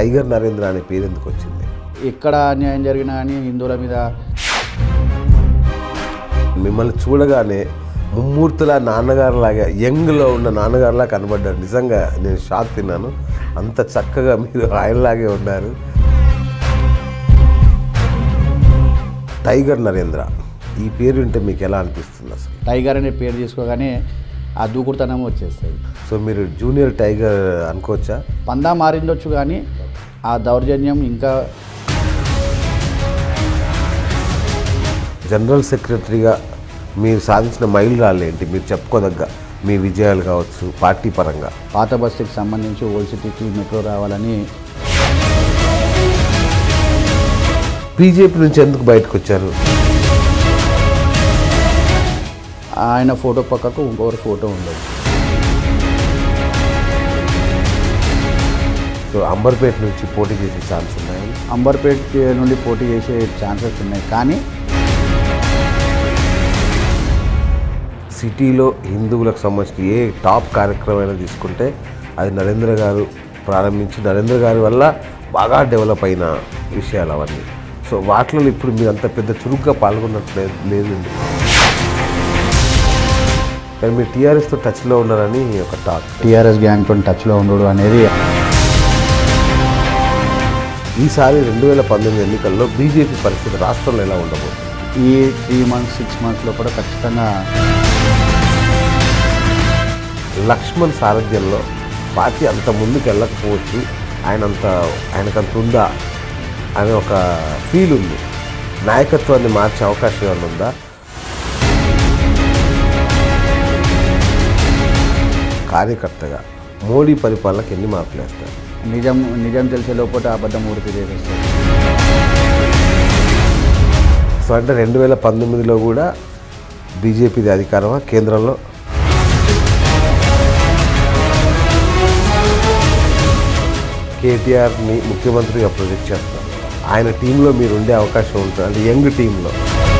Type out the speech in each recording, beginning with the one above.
Tiger Narendra అనే పేరు ఎందుకు వచ్చింది ఎక్కడ అన్యాయం జరిగినా కానీ హిందువుల మీద మిమ్మల్ని చూడగానే ముమ్మూర్తుల నాన్నగారులాగా యంగ్లో ఉన్న నాన్నగారులా కనబడ్డారు నిజంగా నేను షాక్ తిన్నాను అంత చక్కగా మీరు ఆయనలాగే ఉన్నారు టైగర్ నరేంద్ర ఈ పేరు వింటే మీకు ఎలా అనిపిస్తుంది అసలు టైగర్ అనే పేరు తీసుకోగానే ఆ దూకుడుతనం వచ్చేస్తుంది సో మీరు జూనియర్ టైగర్ అనుకోవచ్చా పందా మారిండొచ్చు కానీ ఆ దౌర్జన్యం ఇంకా జనరల్ సెక్రటరీగా మీరు సాధించిన మైలురాళ్ళు ఏంటి మీరు చెప్పుకోదగ్గ మీ విజయాలు కావచ్చు పార్టీ పరంగా పాత బస్తీకి సంబంధించి ఓల్డ్ సిటీకి మెట్రో రావాలని బీజేపీ నుంచి ఎందుకు బయటకు వచ్చారు ఆయన ఫోటో పక్కకు ఇంకొకరి ఫోటో ఉండదు సో అంబర్పేట నుంచి పోటీ చేసే ఛాన్స్ ఉన్నాయి అంబర్పేట్ నుండి పోటీ చేసే ఛాన్సెస్ ఉన్నాయి కానీ సిటీలో హిందువులకు సంబంధించిన ఏ టాప్ కార్యక్రమం అయినా తీసుకుంటే అది నరేంద్ర గారు ప్రారంభించి నరేంద్ర గారి వల్ల బాగా డెవలప్ అయిన విషయాలు అవన్నీ సో వాటిలో ఇప్పుడు మీరు అంత పెద్ద చురుగ్గా పాల్గొన్నట్టు లేదు లేదండి కానీ మీరు టీఆర్ఎస్తో టచ్లో ఉన్నారని ఒక టాక్ టీఆర్ఎస్ గ్యాంగ్తో టచ్లో ఉండడు అనేది ఈసారి రెండు వేల పంతొమ్మిది ఎన్నికల్లో బీజేపీ పరిస్థితి రాష్ట్రంలో ఎలా ఉండబోతుంది ఈ త్రీ మంత్స్ సిక్స్ మంత్స్లో కూడా ఖచ్చితంగా లక్ష్మణ్ సారథ్యంలో పార్టీ అంత ముందుకు వెళ్ళకపోవచ్చు ఆయన అంత ఆయనకంత ఉందా అనే ఒక ఫీల్ ఉంది నాయకత్వాన్ని మార్చే అవకాశం ఏమైనా ఉందా కార్యకర్తగా మోడీ పరిపాలనకు ఎన్ని మార్కులు వేస్తారు నిజం నిజం తెలిసే లోపల అబద్ధం ఊరికి చేసేస్తారు సో అంటే రెండు వేల పంతొమ్మిదిలో కూడా బీజేపీది అధికారమా కేంద్రంలో కేటీఆర్ని ముఖ్యమంత్రిగా ప్రొజెక్ట్ చేస్తారు ఆయన టీంలో మీరు ఉండే అవకాశం ఉంటుంది అంటే యంగ్ టీంలో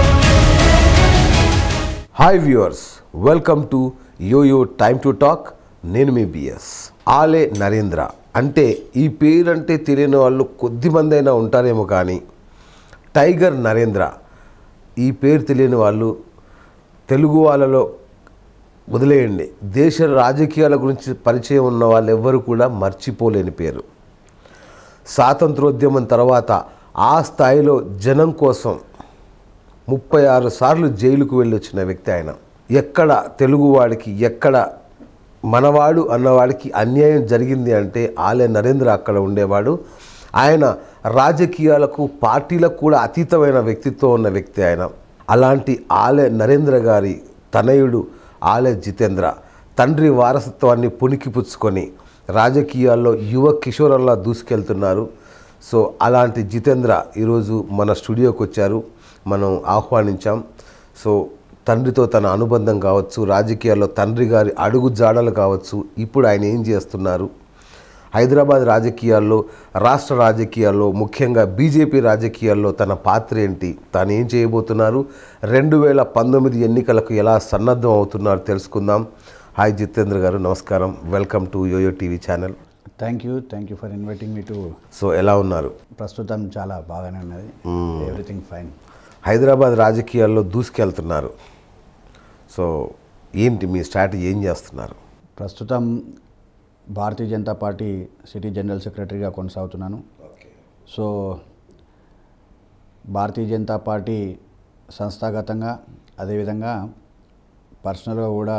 hi viewers welcome to YoYo time to talk నేను మీ బిఎస్ ఆలే నరేంద్ర అంటే ఈ పేరంటే తెలియని వాళ్ళు కొద్దిమంది అయినా ఉంటారేమో కానీ టైగర్ నరేంద్ర ఈ పేరు తెలియని వాళ్ళు తెలుగు వాళ్ళలో వదిలేయండి దేశ రాజకీయాల గురించి పరిచయం ఉన్న వాళ్ళు ఎవ్వరు కూడా మర్చిపోలేని పేరు స్వాతంత్రోద్యమం తర్వాత ఆ స్థాయిలో జనం కోసం ముప్పై ఆరు సార్లు జైలుకు వెళ్ళి వచ్చిన వ్యక్తి ఆయన ఎక్కడ తెలుగువాడికి ఎక్కడ మనవాడు అన్నవాడికి అన్యాయం జరిగింది అంటే ఆలయ నరేంద్ర అక్కడ ఉండేవాడు ఆయన రాజకీయాలకు పార్టీలకు కూడా అతీతమైన వ్యక్తిత్వం ఉన్న వ్యక్తి ఆయన అలాంటి ఆలయ నరేంద్ర గారి తనయుడు ఆలయ జితేంద్ర తండ్రి వారసత్వాన్ని పుణికిపుచ్చుకొని రాజకీయాల్లో యువ కిషోరంలా దూసుకెళ్తున్నారు సో అలాంటి జితేంద్ర ఈరోజు మన స్టూడియోకి వచ్చారు మనం ఆహ్వానించాం సో తండ్రితో తన అనుబంధం కావచ్చు రాజకీయాల్లో తండ్రి గారి అడుగు జాడలు కావచ్చు ఇప్పుడు ఆయన ఏం చేస్తున్నారు హైదరాబాద్ రాజకీయాల్లో రాష్ట్ర రాజకీయాల్లో ముఖ్యంగా బీజేపీ రాజకీయాల్లో తన పాత్ర ఏంటి తాను ఏం చేయబోతున్నారు రెండు వేల పంతొమ్మిది ఎన్నికలకు ఎలా సన్నద్ధం అవుతున్నారు తెలుసుకుందాం హాయ్ జితేంద్ర గారు నమస్కారం welcome to YoYo TV channel thank you thank you for inviting మీ టు సో ఎలా ఉన్నారు ప్రస్తుతం చాలా బాగానే ఉన్నది ఎవ్రీథింగ్ ఫైన్ హైదరాబాద్ రాజకీయాల్లో దూసుకెళ్తున్నారు సో ఏంటి మీ స్ట్రాటజీ ఏం చేస్తున్నారు ప్రస్తుతం Bharatiya Janata party city general సెక్రటరీగా కొనసాగుతున్నాను సో భారతీయ జనతా పార్టీ సంస్థాగతంగా అదేవిధంగా పర్సనల్గా కూడా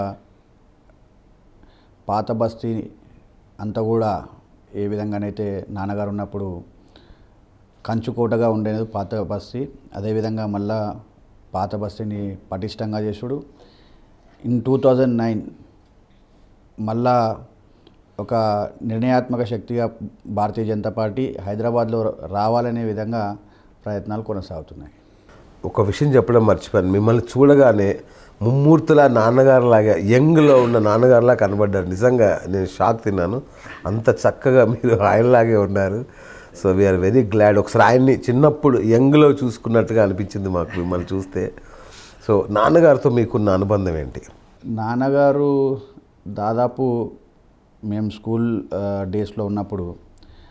పాత బస్తీ అంతా కూడా ఏ విధంగానైతే నాన్నగారు ఉన్నప్పుడు కంచుకోటగా ఉండేది పాత బస్తీ అదేవిధంగా మళ్ళా పాత బస్తీని పటిష్టంగా చేసుడు ఇన్ టూ థౌజండ్ నైన్ మళ్ళా ఒక నిర్ణయాత్మక శక్తిగా భారతీయ జనతా పార్టీ హైదరాబాద్లో రావాలనే విధంగా ప్రయత్నాలు కొనసాగుతున్నాయి ఒక విషయం చెప్పడం మర్చిపోయాను మిమ్మల్ని చూడగానే ముమ్మూర్తుల నాన్నగారులాగా యంగ్లో ఉన్న నాన్నగారులా కనబడ్డారు నిజంగా నేను షాక్ తిన్నాను అంత చక్కగా మీరు ఆయనలాగే ఉన్నారు సో వీఆర్ వెరీ గ్లాడ్ ఒకసారి ఆయన్ని చిన్నప్పుడు యంగ్లో చూసుకున్నట్టుగా అనిపించింది మాకు మిమ్మల్ని చూస్తే సో నాన్నగారితో మీకున్న అనుబంధం ఏంటి నాన్నగారు దాదాపు మేము స్కూల్ ఆ, డేస్లో ఉన్నప్పుడు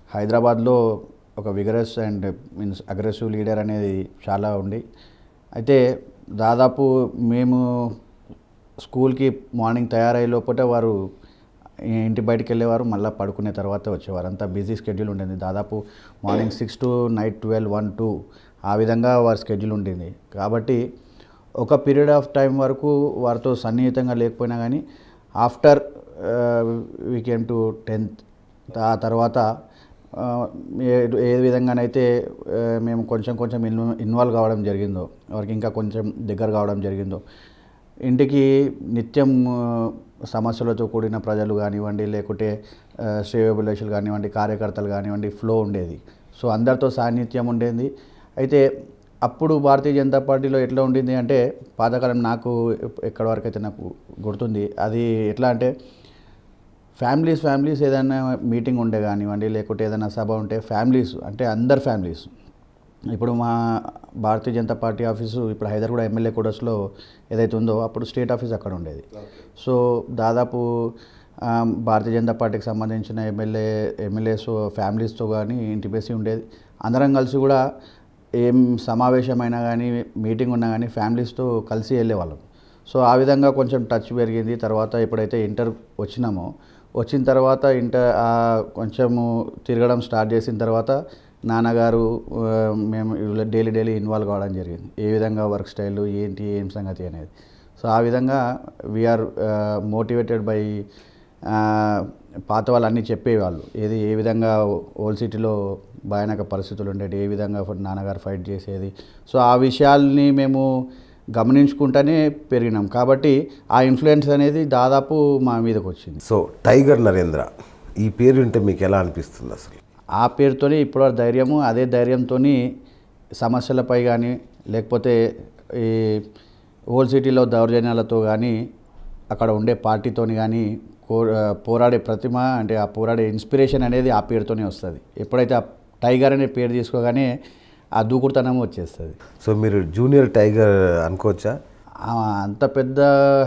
హైదరాబాద్లో ఒక vigorous and means aggressive leader అనేది చాలా ఉంది అయితే దాదాపు మేము స్కూల్కి మార్నింగ్ తయారయ్యే లోపల వారు ఇంటి బయటికి వెళ్ళేవారు మళ్ళీ పడుకునే తర్వాత వచ్చేవారు అంతా బిజీ స్కెడ్యూల్ ఉండేది దాదాపు morning six to night twelve one two ఆ విధంగా వారి స్కెడ్యూల్ ఉండేది కాబట్టి ఒక పీరియడ్ ఆఫ్ టైం వరకు వారితో సన్నిహితంగా లేకపోయినా కానీ after we came to tenth ఆ తర్వాత ఆ, ఏ ఏ విధంగానైతే ఆ, మేము కొంచెం కొంచెం ఇన్వ ఇన్వాల్వ్ కావడం జరిగిందో వారికి ఇంకా కొంచెం దగ్గర కావడం జరిగిందో ఇంటికి నిత్యం ఆ, సమస్యలతో కూడిన ప్రజలు కానివ్వండి లేకుంటే శ్రేయోభిలాషులు కానివ్వండి కార్యకర్తలు కానివ్వండి ఫ్లో ఉండేది సో అందరితో సాన్నిధ్యం ఉండేది అయితే అప్పుడు భారతీయ జనతా పార్టీలో ఎట్లా ఉండింది అంటే పాతకాలం నాకు ఎక్కడి వరకు అయితే నాకు గుర్తుంది అది ఎట్లా అంటే ఫ్యామిలీస్ ఫ్యామిలీస్ ఏదైనా మీటింగ్ ఉండే కానివ్వండి లేకుంటే ఏదైనా సభ ఉంటే ఫ్యామిలీస్ అంటే అందరు ఫ్యామిలీస్ ఇప్పుడు మా భారతీయ జనతా పార్టీ ఆఫీసు ఇప్పుడు హైదరాబాద్ ఎమ్మెల్యే కోడస్లో ఏదైతే ఉందో అప్పుడు స్టేట్ ఆఫీస్ అక్కడ ఉండేది సో దాదాపు ఆ, భారతీయ జనతా పార్టీకి సంబంధించిన ఎమ్మెల్యే ఎమ్మెల్యేస్ ఫ్యామిలీస్తో కానీ ఇంటిమేసి ఉండేది అందరం కలిసి కూడా ఏం సమావేశమైనా కానీ మీటింగ్ ఉన్నా కానీ ఫ్యామిలీస్తో కలిసి వెళ్ళేవాళ్ళం సో ఆ విధంగా కొంచెం టచ్ పెరిగింది తర్వాత ఎప్పుడైతే ఇంటర్ వచ్చినామో వచ్చిన తర్వాత ఇంటర్ ఆ, కొంచెము తిరగడం స్టార్ట్ చేసిన తర్వాత నాన్నగారు ఆ, మేము డైలీ డైలీ ఇన్వాల్వ్ కావడం జరిగింది ఏ విధంగా వర్క్ స్టైల్ ఏంటి ఏం సంగతి అనేది సో ఆ విధంగా వీఆర్ మోటివేటెడ్ బై పాత వాళ్ళు అన్నీ చెప్పేవాళ్ళు ఏది ఏ విధంగా ఓల్డ్ సిటీలో భయానక పరిస్థితులు ఉండేవి ఏ విధంగా నాన్నగారు ఫైట్ చేసేది సో ఆ విషయాల్ని మేము గమనించుకుంటూనే పెరిగినాం కాబట్టి ఆ ఇన్ఫ్లుయెన్స్ అనేది దాదాపు మా మీదకి వచ్చింది సో టైగర్ నరేంద్ర ఈ పేరు వింటే మీకు ఎలా అనిపిస్తుంది అసలు ఆ పేరుతోనే ఇప్పుడు ధైర్యము అదే ధైర్యంతో సమస్యలపై కానీ లేకపోతే ఈ ఓల్డ్ సిటీలో దౌర్జన్యాలతో కానీ అక్కడ ఉండే పార్టీతోని కానీ కో పోరాడే ప్రతిమ అంటే ఆ పోరాడే ఇన్స్పిరేషన్ అనేది ఆ పేరుతోనే వస్తుంది ఎప్పుడైతే ఆ టైగర్ అనే పేరు తీసుకోగానే ఆ దూకుడుతనం వచ్చేస్తుంది సో మీరు జూనియర్ టైగర్ అనుకోవచ్చా ఆ అంత పెద్ద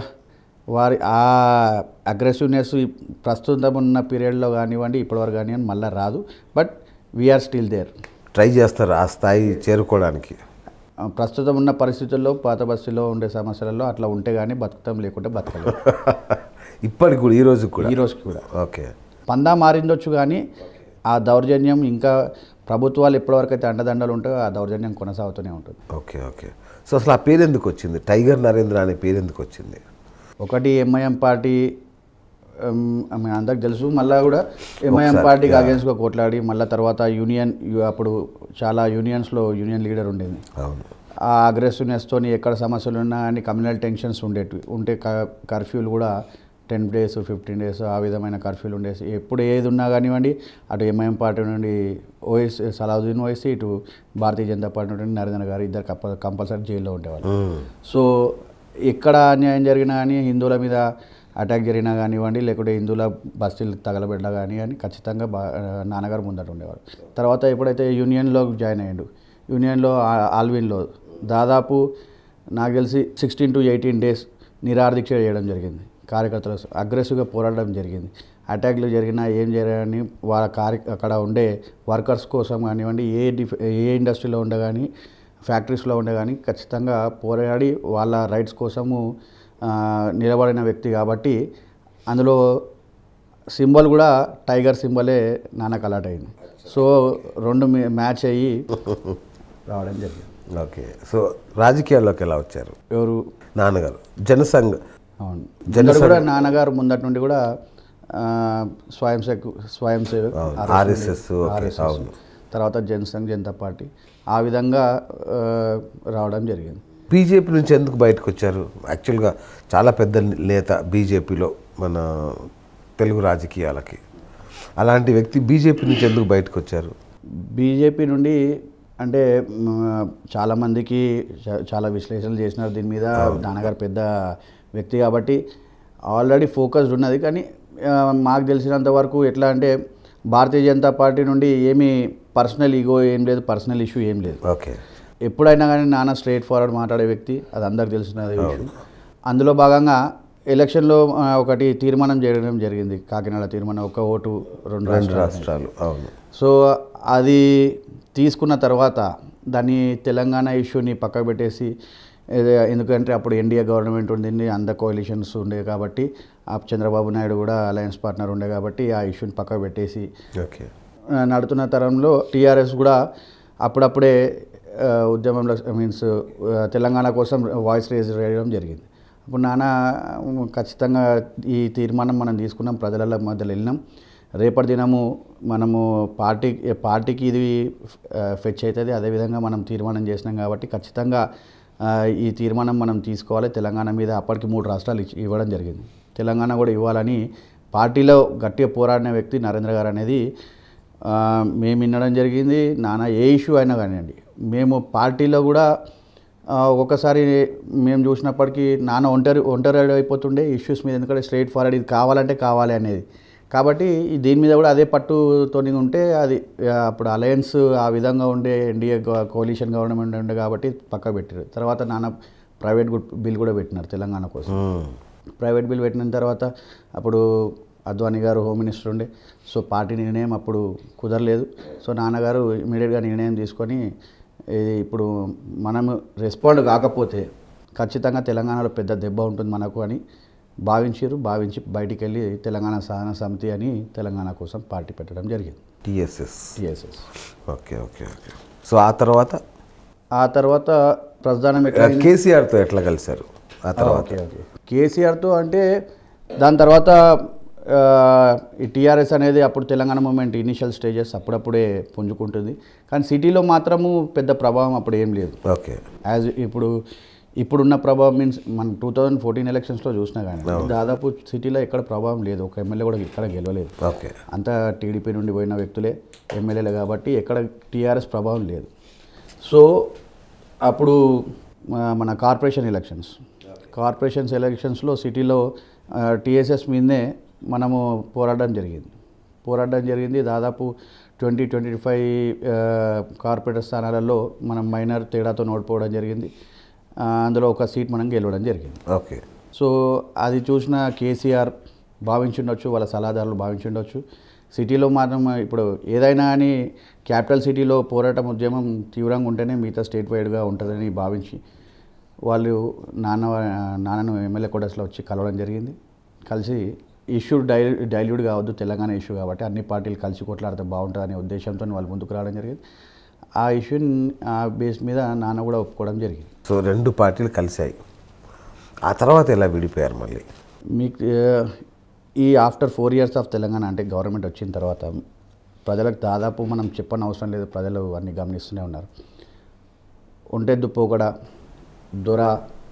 వారి ఆ అగ్రెసివ్నెస్ ప్రస్తుతం ఉన్న పీరియడ్లో కానివ్వండి ఇప్పటివరకు కానివ్వండి మళ్ళీ రాదు but we are still there try చేస్తారు ఆ స్థాయి చేరుకోవడానికి ప్రస్తుతం ఉన్న పరిస్థితుల్లో పాత బస్తీలో ఉండే సమస్యలలో అట్లా ఉంటే కానీ బతుకుతాం లేకుంటే బతకలేం ఇప్పటికి కూడా ఈ రోజు కూడా ఈ రోజుకి కూడా ఓకే పందా మారిందొచ్చు కానీ ఆ దౌర్జన్యం ఇంకా ప్రభుత్వాలు ఎప్పటివరకు అయితే అండదండలు ఉంటాయో ఆ దౌర్జన్యం కొనసాగుతూనే ఉంటుంది ఓకే ఓకే సో అసలు ఆ పేరు ఎందుకు వచ్చింది టైగర్ నరేంద్ర అనే పేరు ఎందుకు వచ్చింది ఒకటి MIM party um, I mean, అందరికి తెలుసు మళ్ళీ కూడా ఎంఐఎం ఒకసారి, పార్టీకి yeah. అగేన్స్ట్గా కొట్లాడి మళ్ళీ తర్వాత యూనియన్ యు- అప్పుడు చాలా యూనియన్స్లో యూనియన్ లీడర్ ఉండేది అవును ఆ అగ్రెసివ్నెస్తోని ఎక్కడ సమస్యలు ఉన్నా అని కమ్యూనల్ టెన్షన్స్ ఉండేటివి ఉంటే కర్ఫ్యూలు కూడా టెన్ డేస్ ఫిఫ్టీన్ డేస్ ఆ విధమైన కర్ఫ్యూలు ఉండేసి ఎప్పుడు ఏది ఉన్నా కానివ్వండి అటు ఎంఐఎం పార్టీ నుండి ఓఎస్ సలావుద్దీన్ ఓఎస్సీ ఇటు భారతీయ జనతా పార్టీ నుండి నరేంద్ర గారు ఇద్దరు కంప కంపల్సరీ జైల్లో ఉండేవాళ్ళు మ్మ్. సో ఎక్కడ అన్యాయం జరిగినా కానీ హిందువుల మీద అటాక్ జరిగినా కానివ్వండి లేకుంటే హిందువుల బస్తీలు తగలబెట్టినా కానీ అని ఖచ్చితంగా బా నాన్నగారు ముందట ఉండేవాడు తర్వాత ఎప్పుడైతే యూనియన్లో జాయిన్ అయ్యాడు యూనియన్లో ఆ- ఆల్విన్లో దాదాపు నాకు తెలిసి సిక్స్టీన్ టు ఎయిటీన్ డేస్ నిరాదీక్ష చేయడం జరిగింది కార్యకర్తలు అగ్రెసివ్గా పోరాడడం జరిగింది అటాక్లు జరిగినా ఏం జరిగినా వాళ్ళ కార్య అక్కడ ఉండే వర్కర్స్ కోసం కానివ్వండి ఏ డిఫ్ ఏ ఇండస్ట్రీలో ఉండే కానీ ఫ్యాక్టరీస్లో ఉండే కానీ ఖచ్చితంగా పోరాడి వాళ్ళ రైట్స్ కోసము ఆ, నిలబడిన వ్యక్తి కాబట్టి అందులో సింబల్ కూడా టైగర్ సింబలే నాన్నకు అలర్ట్ అయింది సో రెండు మే- మ్యాచ్ అయ్యి రావడం జరిగింది ఓకే సో రాజకీయాల్లోకి ఎలా వచ్చారు ఎవరు నాన్నగారు జనసంఘ్ అవును జనసేన- ముందర కూడా నాన్నగారు ముందటి నుండి కూడా ఆ, స్వయం సేవక్ స్వయం సేవక్ అవును, RSS RSS, ఓకే, RSS. అవును. తర్వాత జనసంఘ్ జనతా పార్టీ ఆ విధంగా ఆ, రావడం జరిగింది బీజేపీ నుంచి ఎందుకు బయటకు వచ్చారు యాక్చువల్గా చాలా పెద్ద నేత బీజేపీలో మన తెలుగు రాజకీయాలకి అలాంటి వ్యక్తి బీజేపీ నుంచి ఎందుకు బయటకు వచ్చారు బీజేపీ నుండి అంటే మ్, చాలామందికి చా- చాలా విశ్లేషణలు చేసినారు దీని మీద నాన్నగారు పెద్ద వ్యక్తి కాబట్టి ఆల్రెడీ ఫోకస్డ్ ఉన్నది కానీ ఆ, మాకు తెలిసినంత వరకు ఎట్లా అంటే భారతీయ జనతా పార్టీ నుండి ఏమీ పర్సనల్ ఈగో ఏం లేదు పర్సనల్ ఇష్యూ ఏం లేదు ఓకే ఎప్పుడైనా కానీ నాన్న స్ట్రైట్ ఫార్వర్డ్ మాట్లాడే వ్యక్తి అది అందరికి తెలిసిన విషయం అందులో భాగంగా ఎలక్షన్లో ఆ, ఒకటి తీర్మానం చేయడం జరిగింది కాకినాడ తీర్మానం ఒక ఓటు రెండు రెండు రాష్ట్రాలు రాష్ట్రాలు అవును సో అది తీసుకున్న తర్వాత దాన్ని తెలంగాణ ఇష్యూని పక్కకు పెట్టేసి ఏదో- ఎందుకంటే అప్పుడు ఎన్డీఏ గవర్నమెంట్ ఉండింది అంద కోalitions ఉండే కాబట్టి ఆ చంద్రబాబు నాయుడు కూడా అలయన్స్ పార్ట్నర్ ఉండే కాబట్టి ఆ ఇష్యూని పక్కకు పెట్టేసి ఓకే ఆ, నడుతున్న తరంలో టీఆర్ఎస్ కూడా అప్పుడప్పుడే ఆ, ఉద్యమంలో మీన్స్ తెలంగాణ కోసం వాయిస్ రేజ్ చేయడం జరిగింది అప్పుడు నాన్న ఉమ్, ఖచ్చితంగా ఈ తీర్మానం మనం తీసుకున్నాం ప్రజల మధ్యలో వెళ్ళినాం రేపటి దినము మనము పార్టీ పార్టీకి ఇది ఫెచ్ అవుతుంది అదేవిధంగా మనం తీర్మానం చేసినాం కాబట్టి ఖచ్చితంగా ఆ, ఈ తీర్మానం మనం తీసుకోవాలి తెలంగాణ మీద అప్పటికి మూడు రాష్ట్రాలు ఇచ్చి ఇవ్వడం జరిగింది తెలంగాణ కూడా ఇవ్వాలని పార్టీలో గట్టిగా పోరాడిన వ్యక్తి నరేంద్ర గారు అనేది ఆ, మేము వినడం జరిగింది నాన్న ఏ ఇష్యూ అయినా కానివ్వండి మేము పార్టీలో కూడా ఆ, ఒక్కొక్కసారి మేము చూసినప్పటికీ నాన్న ఒంటరి ఒంటరి అయిపోతుండే ఇష్యూస్ మీద ఎందుకంటే స్ట్రైట్ ఫార్వర్డ్ ఇది కావాలంటే కావాలి అనేది కాబట్టి ఈ దీని మీద కూడా అదే పట్టుతోని ఉంటే అది ఆ, అప్పుడు అలయన్స్ ఆ విధంగా ఉండే ఎన్డీఏ కోalition గవర్నమెంట్ ఉండే కాబట్టి పక్క పెట్టారు తర్వాత నాన్న ప్రైవేట్ బిల్ కూడా పెట్టినారు తెలంగాణ కోసం మ్మ్. ప్రైవేట్ బిల్ పెట్టిన తర్వాత అప్పుడు అద్వానీ గారు హోమ్ మినిస్టర్ ఉండే సో పార్టీ నిర్ణయం అప్పుడు కుదరలేదు సో నాన్నగారు ఇమీడియట్గా నిర్ణయం తీసుకొని ఇది ఇప్పుడు మనం రెస్పాండ్ కాకపోతే ఖచ్చితంగా తెలంగాణలో పెద్ద దెబ్బ ఉంటుంది మనకు అని భావించారు భావించి బయటికి వెళ్ళి తెలంగాణ సాధన సమితి అని తెలంగాణ కోసం పార్టీ పెట్టడం జరిగింది TSS TSS okay okay okay so ఆ తర్వాత ఆ తర్వాత ప్రధానం ఎట్లా అయింది? కేసీఆర్తో ఎట్లా కలిశారు ఆ తర్వాత ఓకే ఓకే కేసీఆర్తో అంటే దాని తర్వాత ఆ, ఈ టీఆర్ఎస్ అనేది అప్పుడు తెలంగాణ మూమెంట్ ఇనిషియల్ స్టేజెస్ అప్పుడప్పుడే పుంజుకుంటుంది కానీ సిటీలో మాత్రము పెద్ద ప్రభావం అప్పుడు ఏం లేదు ఓకే యాజ్ ఇప్పుడు ఇప్పుడున్న ప్రభావం మీన్స్ మనం టూ థౌజండ్ ఫోర్టీన్ ఎలక్షన్స్లో చూసినా కానీ దాదాపు సిటీలో ఎక్కడ ప్రభావం లేదు ఒక ఎమ్మెల్యే కూడా ఇక్కడ గెలవలేదు ఓకే అంతా టీడీపీ నుండి పోయిన వ్యక్తులే ఎమ్మెల్యేలే కాబట్టి ఎక్కడ టీఆర్ఎస్ ప్రభావం లేదు సో అప్పుడు ఆ, మన కార్పొరేషన్ ఎలక్షన్స్ కార్పొరేషన్స్ ఎలక్షన్స్లో సిటీలో టీఎస్ఎస్ మీదనే మనము పోరాడడం జరిగింది పోరాడడం జరిగింది దాదాపు ట్వంటీ ట్వంటీ ఫైవ్ కార్పొరేటర్ స్థానాలలో మనం మైనర్ తేడాతో ఓడిపోవడం జరిగింది ఆ, అందులో ఒక సీట్ మనం గెలవడం జరిగింది ఓకే సో అది చూసిన కేసీఆర్ భావించుండొచ్చు వాళ్ళ సలహాదారులు భావించుండొచ్చు సిటీలో మాత్రం ఇప్పుడు ఏదైనా కానీ క్యాపిటల్ సిటీలో పోరాటం ఉద్యమం తీవ్రంగా ఉంటేనే మిగతా స్టేట్ వైడ్గా ఉంటుందని భావించి వాళ్ళు నాన్న నాన్నను ఎమ్మెల్యే కోటర్స్లో వచ్చి కలవడం జరిగింది కలిసి ఇష్యూ డై డైల్యూట్ కావద్దు తెలంగాణ ఇష్యూ కాబట్టి అన్ని పార్టీలు కలిసి కొట్లాడితే బాగుంటుందనే ఉద్దేశంతో వాళ్ళు ముందుకు రావడం జరిగింది ఆ ఇష్యూని ఆ బేస్ మీద నాన్న కూడా ఒప్పుకోవడం జరిగింది సో రెండు పార్టీలు కలిశాయి ఆ తర్వాత ఎలా విడిపోయారు మళ్ళీ మీకు ఆ, ఈ after four years of Telangana అంటే గవర్నమెంట్ వచ్చిన తర్వాత ప్రజలకు దాదాపు మనం చెప్పని అవసరం లేదు ప్రజలు అన్ని గమనిస్తూనే ఉన్నారు ఒంటెద్దు పోగడ దొర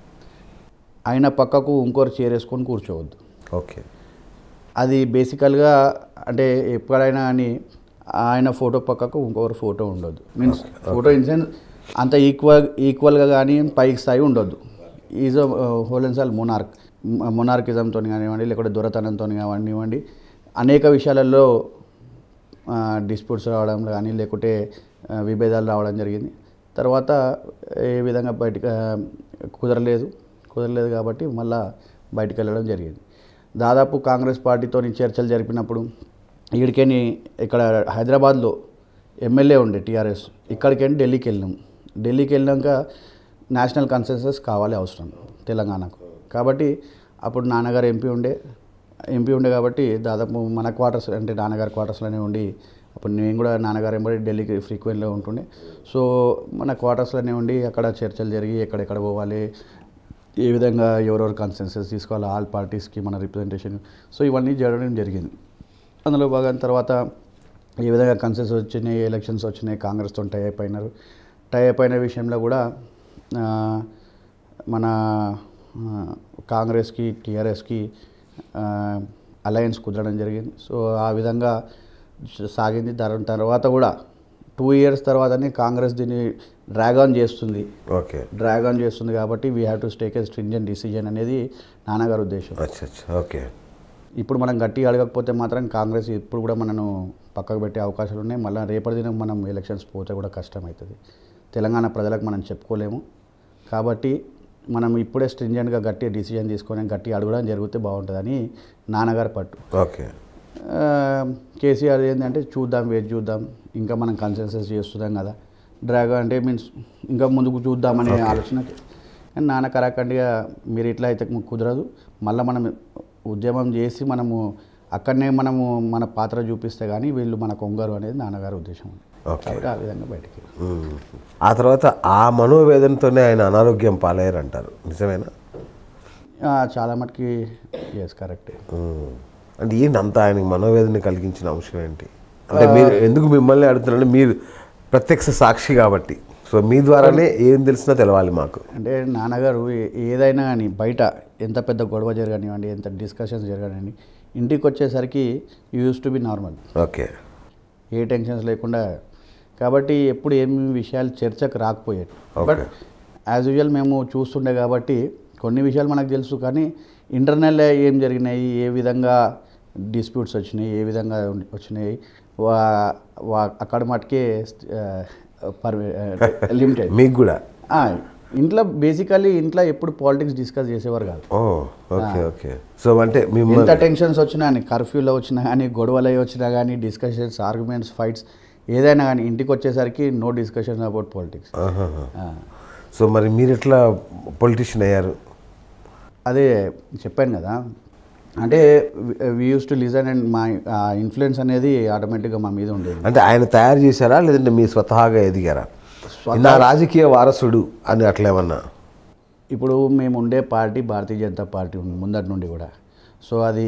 ఆయన పక్కకు ఇంకోరు చేరేసుకొని కూర్చోవద్దు ఓకే అది బేసికల్గా అంటే ఎప్పుడైనా అని ఆయన ఫోటో పక్కకు ఇంకొకరు ఫోటో ఉండొద్దు మీన్స్ ఫోటో ఇన్ సెన్స్ అంత ఈక్వల్ ఈక్వల్గా కానీ పైకి స్థాయి ఉండొద్దు is whole and sole monarch మొనార్కిజంతో కానివ్వండి లేకపోతే దొరతనంతో కానివ్వండి అనేక విషయాలలో డిస్ప్యూట్స్ రావడం కానీ లేకుంటే ఆ, విభేదాలు రావడం జరిగింది తర్వాత ఏ విధంగా బయటకు ఆ, కుదరలేదు కుదరలేదు కాబట్టి మళ్ళా బయటకు వెళ్ళడం జరిగింది దాదాపు కాంగ్రెస్ పార్టీతో చర్చలు జరిపినప్పుడు ఈడికేని ఇక్కడ హైదరాబాద్లో ఎమ్మెల్యే ఉండే టీఆర్ఎస్ ఇక్కడికేంటి ఢిల్లీకి వెళ్ళినాం ఢిల్లీకి వెళ్ళినాక నేషనల్ కన్సెన్సస్ కావాలి అవసరం తెలంగాణకు కాబట్టి అప్పుడు నాన్నగారు ఎంపీ ఉండే ఎంపీ ఉండే కాబట్టి దాదాపు మన క్వార్టర్స్ అంటే నాన్నగారి క్వార్టర్స్లోనే ఉండి అప్పుడు నేను కూడా నాన్నగారు ఎంబడి ఢిల్లీకి ఫ్రీక్వెంట్గా ఉంటుండే సో మన క్వార్టర్స్లోనే ఉండి అక్కడ చర్చలు జరిగి ఎక్కడెక్కడ పోవాలి ఏ విధంగా ఎవరెవరు కన్సెన్సెస్ తీసుకోవాలి ఆల్ పార్టీస్కి మన రిప్రజెంటేషన్ సో ఇవన్నీ జరగడం జరిగింది అందులో భాగం తర్వాత ఏ విధంగా కన్సెన్స్ వచ్చినాయి ఎలక్షన్స్ వచ్చినాయి కాంగ్రెస్తో టై అయిపోయినారు టై అయిపోయిన విషయంలో కూడా ఆ, మన ఆ, కాంగ్రెస్కి టీఆర్ఎస్కి అలయన్స్ కుదరడం జరిగింది సో ఆ విధంగా సాగింది దాని తర్వాత కూడా టూ ఇయర్స్ తర్వాతనే కాంగ్రెస్ దీన్ని డ్రాగ్ ఆన్ చేస్తుంది ఓకే డ్రాగ్ ఆన్ చేస్తుంది కాబట్టి we have to take a stringent decision అనేది నాన్నగారి ఉద్దేశం అచ్చా అచ్చా ఓకే ఇప్పుడు మనం గట్టిగా అడగకపోతే మాత్రం కాంగ్రెస్ ఇప్పుడు కూడా మనను పక్కకు పెట్టే అవకాశాలు ఉన్నాయి మళ్ళీ రేపటి దినం మనం ఎలక్షన్స్ పోతే కూడా కష్టం అవుతుంది తెలంగాణ ప్రజలకు మనం చెప్పుకోలేము కాబట్టి మనం ఇప్పుడే స్ట్రింజెంట్గా గట్టి డిసిజన్ తీసుకొని గట్టి అడగడం జరిగితే బాగుంటుందని నాన్నగారు పట్టు ఓకే ఆ, కేసీఆర్ ఏంటంటే చూద్దాం వెయిట్ చూద్దాం ఇంకా మనం కన్సెన్సస్ చేస్తున్నాం కదా డ్రాగ్ అంటే మీన్స్ ఇంకా ముందుకు చూద్దామనే ఆలోచనకి కానీ నాన్న కరాఖండిగా మీరు ఇట్లా అయితే కుదరదు మళ్ళీ మనం ఉద్యమం చేసి మనము అక్కడనే మనము మన పాత్ర చూపిస్తే కానీ వీళ్ళు మన కొంగరు అనేది నాన్నగారి ఉద్దేశం ఉంది ఓకే కాబట్టి ఆ విధంగా బయటికి మ్మ్. ఆ తర్వాత ఆ మనోవేదనతోనే ఆయన అనారోగ్యం పాలయ్యారు అంటారు నిజమేనా ఆ, చాలా మటుకి ఎస్ కరెక్టే మ్మ్. అంటే ఏంటి అంత ఆయనకి మనోవేదన కలిగించిన అంశం ఏంటి అంటే మీరు ఎందుకు మిమ్మల్ని అడుగుతున్నారంటే మీరు ప్రత్యక్ష సాక్షి కాబట్టి సో మీ ద్వారానే ఏం తెలిసినా తెలవాలి మాకు అంటే నాన్నగారు ఏ- ఏదైనా కానీ బయట ఎంత పెద్ద గొడవ జరగనివ్వండి ఎంత డిస్కషన్స్ జరగనివ్వండి ఇంటికి వచ్చేసరికి used to be normal okay a tensions లేకుండా కాబట్టి ఎప్పుడు ఏమి విషయాలు చర్చకు రాకపోయాయి Okay. బట్ యాజ్ యూజువల్ మేము చూస్తుండే కాబట్టి కొన్ని విషయాలు మనకు తెలుసు కానీ ఇంటర్నల్ ఏం జరిగినాయి ఏ విధంగా డిస్ప్యూట్స్ వచ్చినాయి ఏ విధంగా ఉన్- వచ్చినాయి వా వా- అక్కడ మటుకే పర్ లిమిటెడ్ మీకు కూడా ఇంట్లో బేసికలీ ఇంట్లో ఎప్పుడు పాలిటిక్స్ డిస్కస్ చేసేవారు కాదు ఓ ఓకే ఓకే సో అంటే ఎంత మిమ్మల్ని టెన్షన్స్ వచ్చినా కానీ కర్ఫ్యూలో వచ్చినా కానీ గొడవలు అయి వచ్చినా కానీ డిస్కషన్స్ ఆర్గ్యుమెంట్స్ ఫైట్స్ ఏదైనా కానీ ఇంటికి వచ్చేసరికి నో డిస్కషన్ అబౌట్ పాలిటిక్స్ ఆహాహా. సో మరి మీరు ఎట్లా పొలిటీషియన్ అయ్యారు అదే చెప్పాను కదా అంటే we used to listen and మా ఇన్ఫ్లుయెన్స్ అనేది ఆటోమేటిక్గా మా మీద ఉండేది అంటే ఆయన తయారు చేశారా లేదంటే మీ స్వతహాగా ఎదిగారా నా రాజకీయ వారసుడు అని అట్లా ఏమన్నా ఇప్పుడు మేము ఉండే పార్టీ భారతీయ జనతా పార్టీ ఉంది ముందటి నుండి కూడా సో అది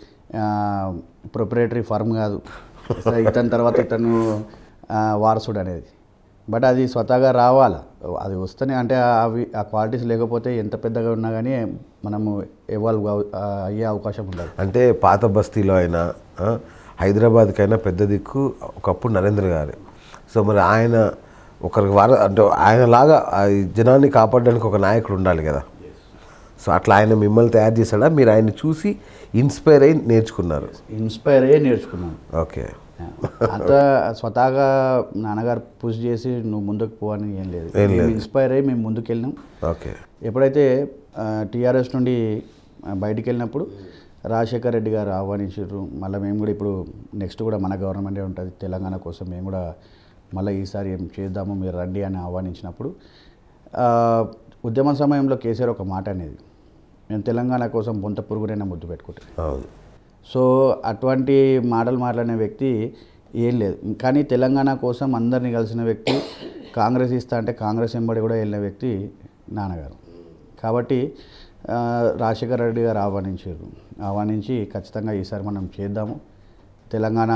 ప్రొపరేటరీ ఫర్మ్ కాదు సో ఇతని తర్వాత ఇతను ఆ, వారసుడు అనేది బట్ అది స్వతహాగా రావాలి అది వస్తేనే అంటే అవి ఆ క్వాలిటీస్ లేకపోతే ఎంత పెద్దగా ఉన్నా కానీ మనము ఎవాల్వ్ అయ్యే అవకాశం ఉండదు అంటే పాత బస్తీలో అయినా ఆ, హైదరాబాద్కైనా పెద్ద దిక్కు ఒకప్పుడు నరేంద్ర గారు సో మరి ఆయన ఒకరికి వార అంటే ఆయనలాగా ఆ ఈ జనాన్ని కాపాడడానికి ఒక నాయకుడు ఉండాలి కదా సో అట్లా ఆయన మిమ్మల్ని తయారు చేశాడా మీరు ఆయన చూసి ఇన్స్పైర్ అయి నేర్చుకున్నారు ఇన్స్పైర్ అయ్యే నేర్చుకున్నాను ఓకే అంత స్వతహాగా నాన్నగారు పుష్ చేసి నువ్వు ముందుకు పో అని ఏం లేదు ఏం లేదు. మేము ఇన్స్పైర్ అయ్యి మేము ముందుకు వెళ్ళినాం ఓకే ఎప్పుడైతే టీఆర్ఎస్ నుండి ఆ, బయటికి వెళ్ళినప్పుడు రాజశేఖర్ రెడ్డి గారు ఆహ్వానించారు మళ్ళీ మేము కూడా ఇప్పుడు నెక్స్ట్ కూడా మన గవర్నమెంటే ఉంటుంది తెలంగాణ కోసం మేము కూడా మళ్ళీ ఈసారి ఏం చేద్దాము మీరు రండి అని ఆహ్వానించినప్పుడు ఆ, ఉద్యమ సమయంలో కేసీఆర్ ఒక మాట అనేది నేను తెలంగాణ కోసం బొంత పురుగునైనా ముద్దు పెట్టుకుంటాను అవును సో అటువంటి మాటలు మాట్లాడిన వ్యక్తి ఏం లేదు కానీ తెలంగాణ కోసం అందరినీ కలిసిన వ్యక్తి కాంగ్రెస్ ఇస్తా అంటే కాంగ్రెస్ వెంబడి కూడా వెళ్ళిన వ్యక్తి నాన్నగారు కాబట్టి ఆ, రాజశేఖర రెడ్డి గారు ఆహ్వానించారు ఆహ్వానించి ఖచ్చితంగా ఈసారి మనం చేద్దాము తెలంగాణ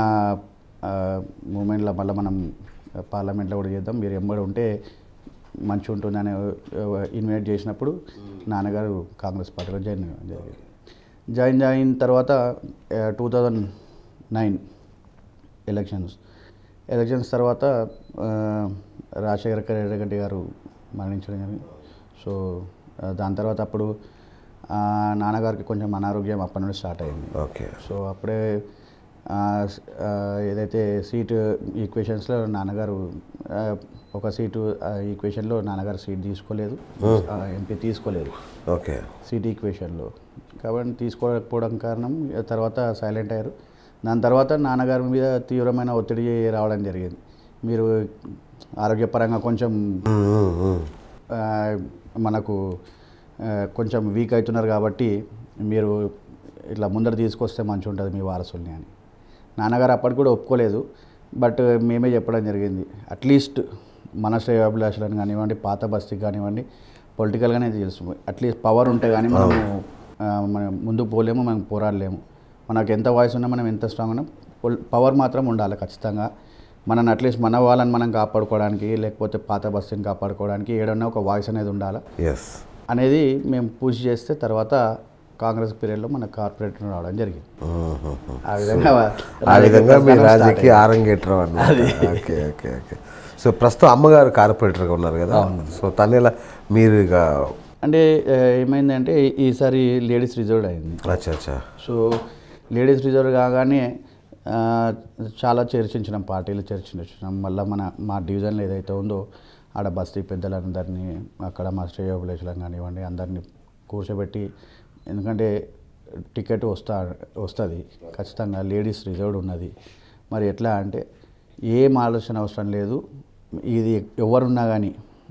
మూమెంట్లో మళ్ళీ మనం పార్లమెంట్లో కూడా చేద్దాం మీరు ఎంబడి ఉంటే మంచి ఉంటుందని ఇన్వైట్ చేసినప్పుడు నాన్నగారు కాంగ్రెస్ పార్టీలో జాయిన్ అవ్వడం జరిగింది జాయిన్ అయిన తర్వాత two thousand nine elections elections తర్వాత ఆ, రాజశేఖర రెడ్డి గారు మరణించడం జరిగింది సో ఆ, దాని తర్వాత అప్పుడు ఆ, నాన్నగారికి కొంచెం అనారోగ్యం అప్పటి నుండి స్టార్ట్ అయింది ఓకే సో అప్పుడే ఆ, స్- ఆ, ఏదైతే సీటు ఈక్వేషన్స్లో నాన్నగారు ఆ, ఒక సీటు ఈక్వేషన్లో నాన్నగారు సీట్ తీసుకోలేదు ఎంపీ తీసుకోలేదు ఓకే సీట్ ఈక్వేషన్లో కాబట్టి తీసుకోకపోవడం కారణం ఇక తర్వాత సైలెంట్ అయ్యారు దాని తర్వాత నాన్నగారి మీద తీవ్రమైన ఒత్తిడి రావడం జరిగింది మీరు ఆరోగ్యపరంగా కొంచెం ఉమ్, ఉమ్, ఉమ్. ఆ, మనకు ఆ, కొంచెం వీక్ అవుతున్నారు కాబట్టి మీరు ఇట్లా ముందర తీసుకొస్తే మంచిగా ఉంటుంది మీ వారసుల్ని అని నాన్నగారు అప్పటికి కూడా ఒప్పుకోలేదు బట్ మేమే చెప్పడం జరిగింది అట్లీస్ట్ మన శ్రేయాభిలాషులను కానివ్వండి పాత బస్తీకి కానివ్వండి పొలిటికల్గానే తెలుసు అట్లీస్ట్ పవర్ ఉంటే కానీ మనము ఆ, మనం ముందుకు పోలేము మనం పోరాడలేము మనకు ఎంత వాయిస్ ఉన్నా మనం ఎంత స్ట్రాంగ్ ఉన్నా పవర్ మాత్రం ఉండాలి ఖచ్చితంగా మనం అట్లీస్ట్ మన వాళ్ళని మనం కాపాడుకోవడానికి లేకపోతే పాత బస్తీని కాపాడుకోవడానికి ఏడన్నా ఒక వాయిస్ అనేది ఉండాలి ఎస్ అనేది మేము పూజ చేస్తే తర్వాత కాంగ్రెస్ పీరియడ్లో మన కార్పొరేటర్ రావడం జరిగింది ఆ విధంగా ఆ విధంగా మీ రాజకీయ ప్రస్థానం రాజకీయ ఆరంగేట్రం అన్నమాట ఓకే ఓకే ఓకే సో ప్రస్తుతం అమ్మగారు కార్పొరేటర్గా ఉన్నారు కదా సో తను ఎలా మీరు ఇక అంటే ఆ, ఏమైందంటే ఈసారి లేడీస్ రిజర్వ్డ్ అయింది అచ్చా అచ్చా సో లేడీస్ రిజర్వ్ కాగానే ఆ, చాలా చర్చించినాం పార్టీలు చర్చించినాం మళ్ళీ మన మా డివిజన్లో ఏదైతే ఉందో ఆడ బస్తీ పెద్దలందరినీ అక్కడ మా శ్రేయోభిలేషులను కానివ్వండి అందరినీ కూర్చోబెట్టి ఎందుకంటే టికెట్ వస్తా వస్తుంది ఖచ్చితంగా లేడీస్ రిజర్వ్డ్ ఉన్నది మరి ఎట్లా అంటే ఏం ఆలోచన అవసరం లేదు ఇది ఎవరున్నా కానీ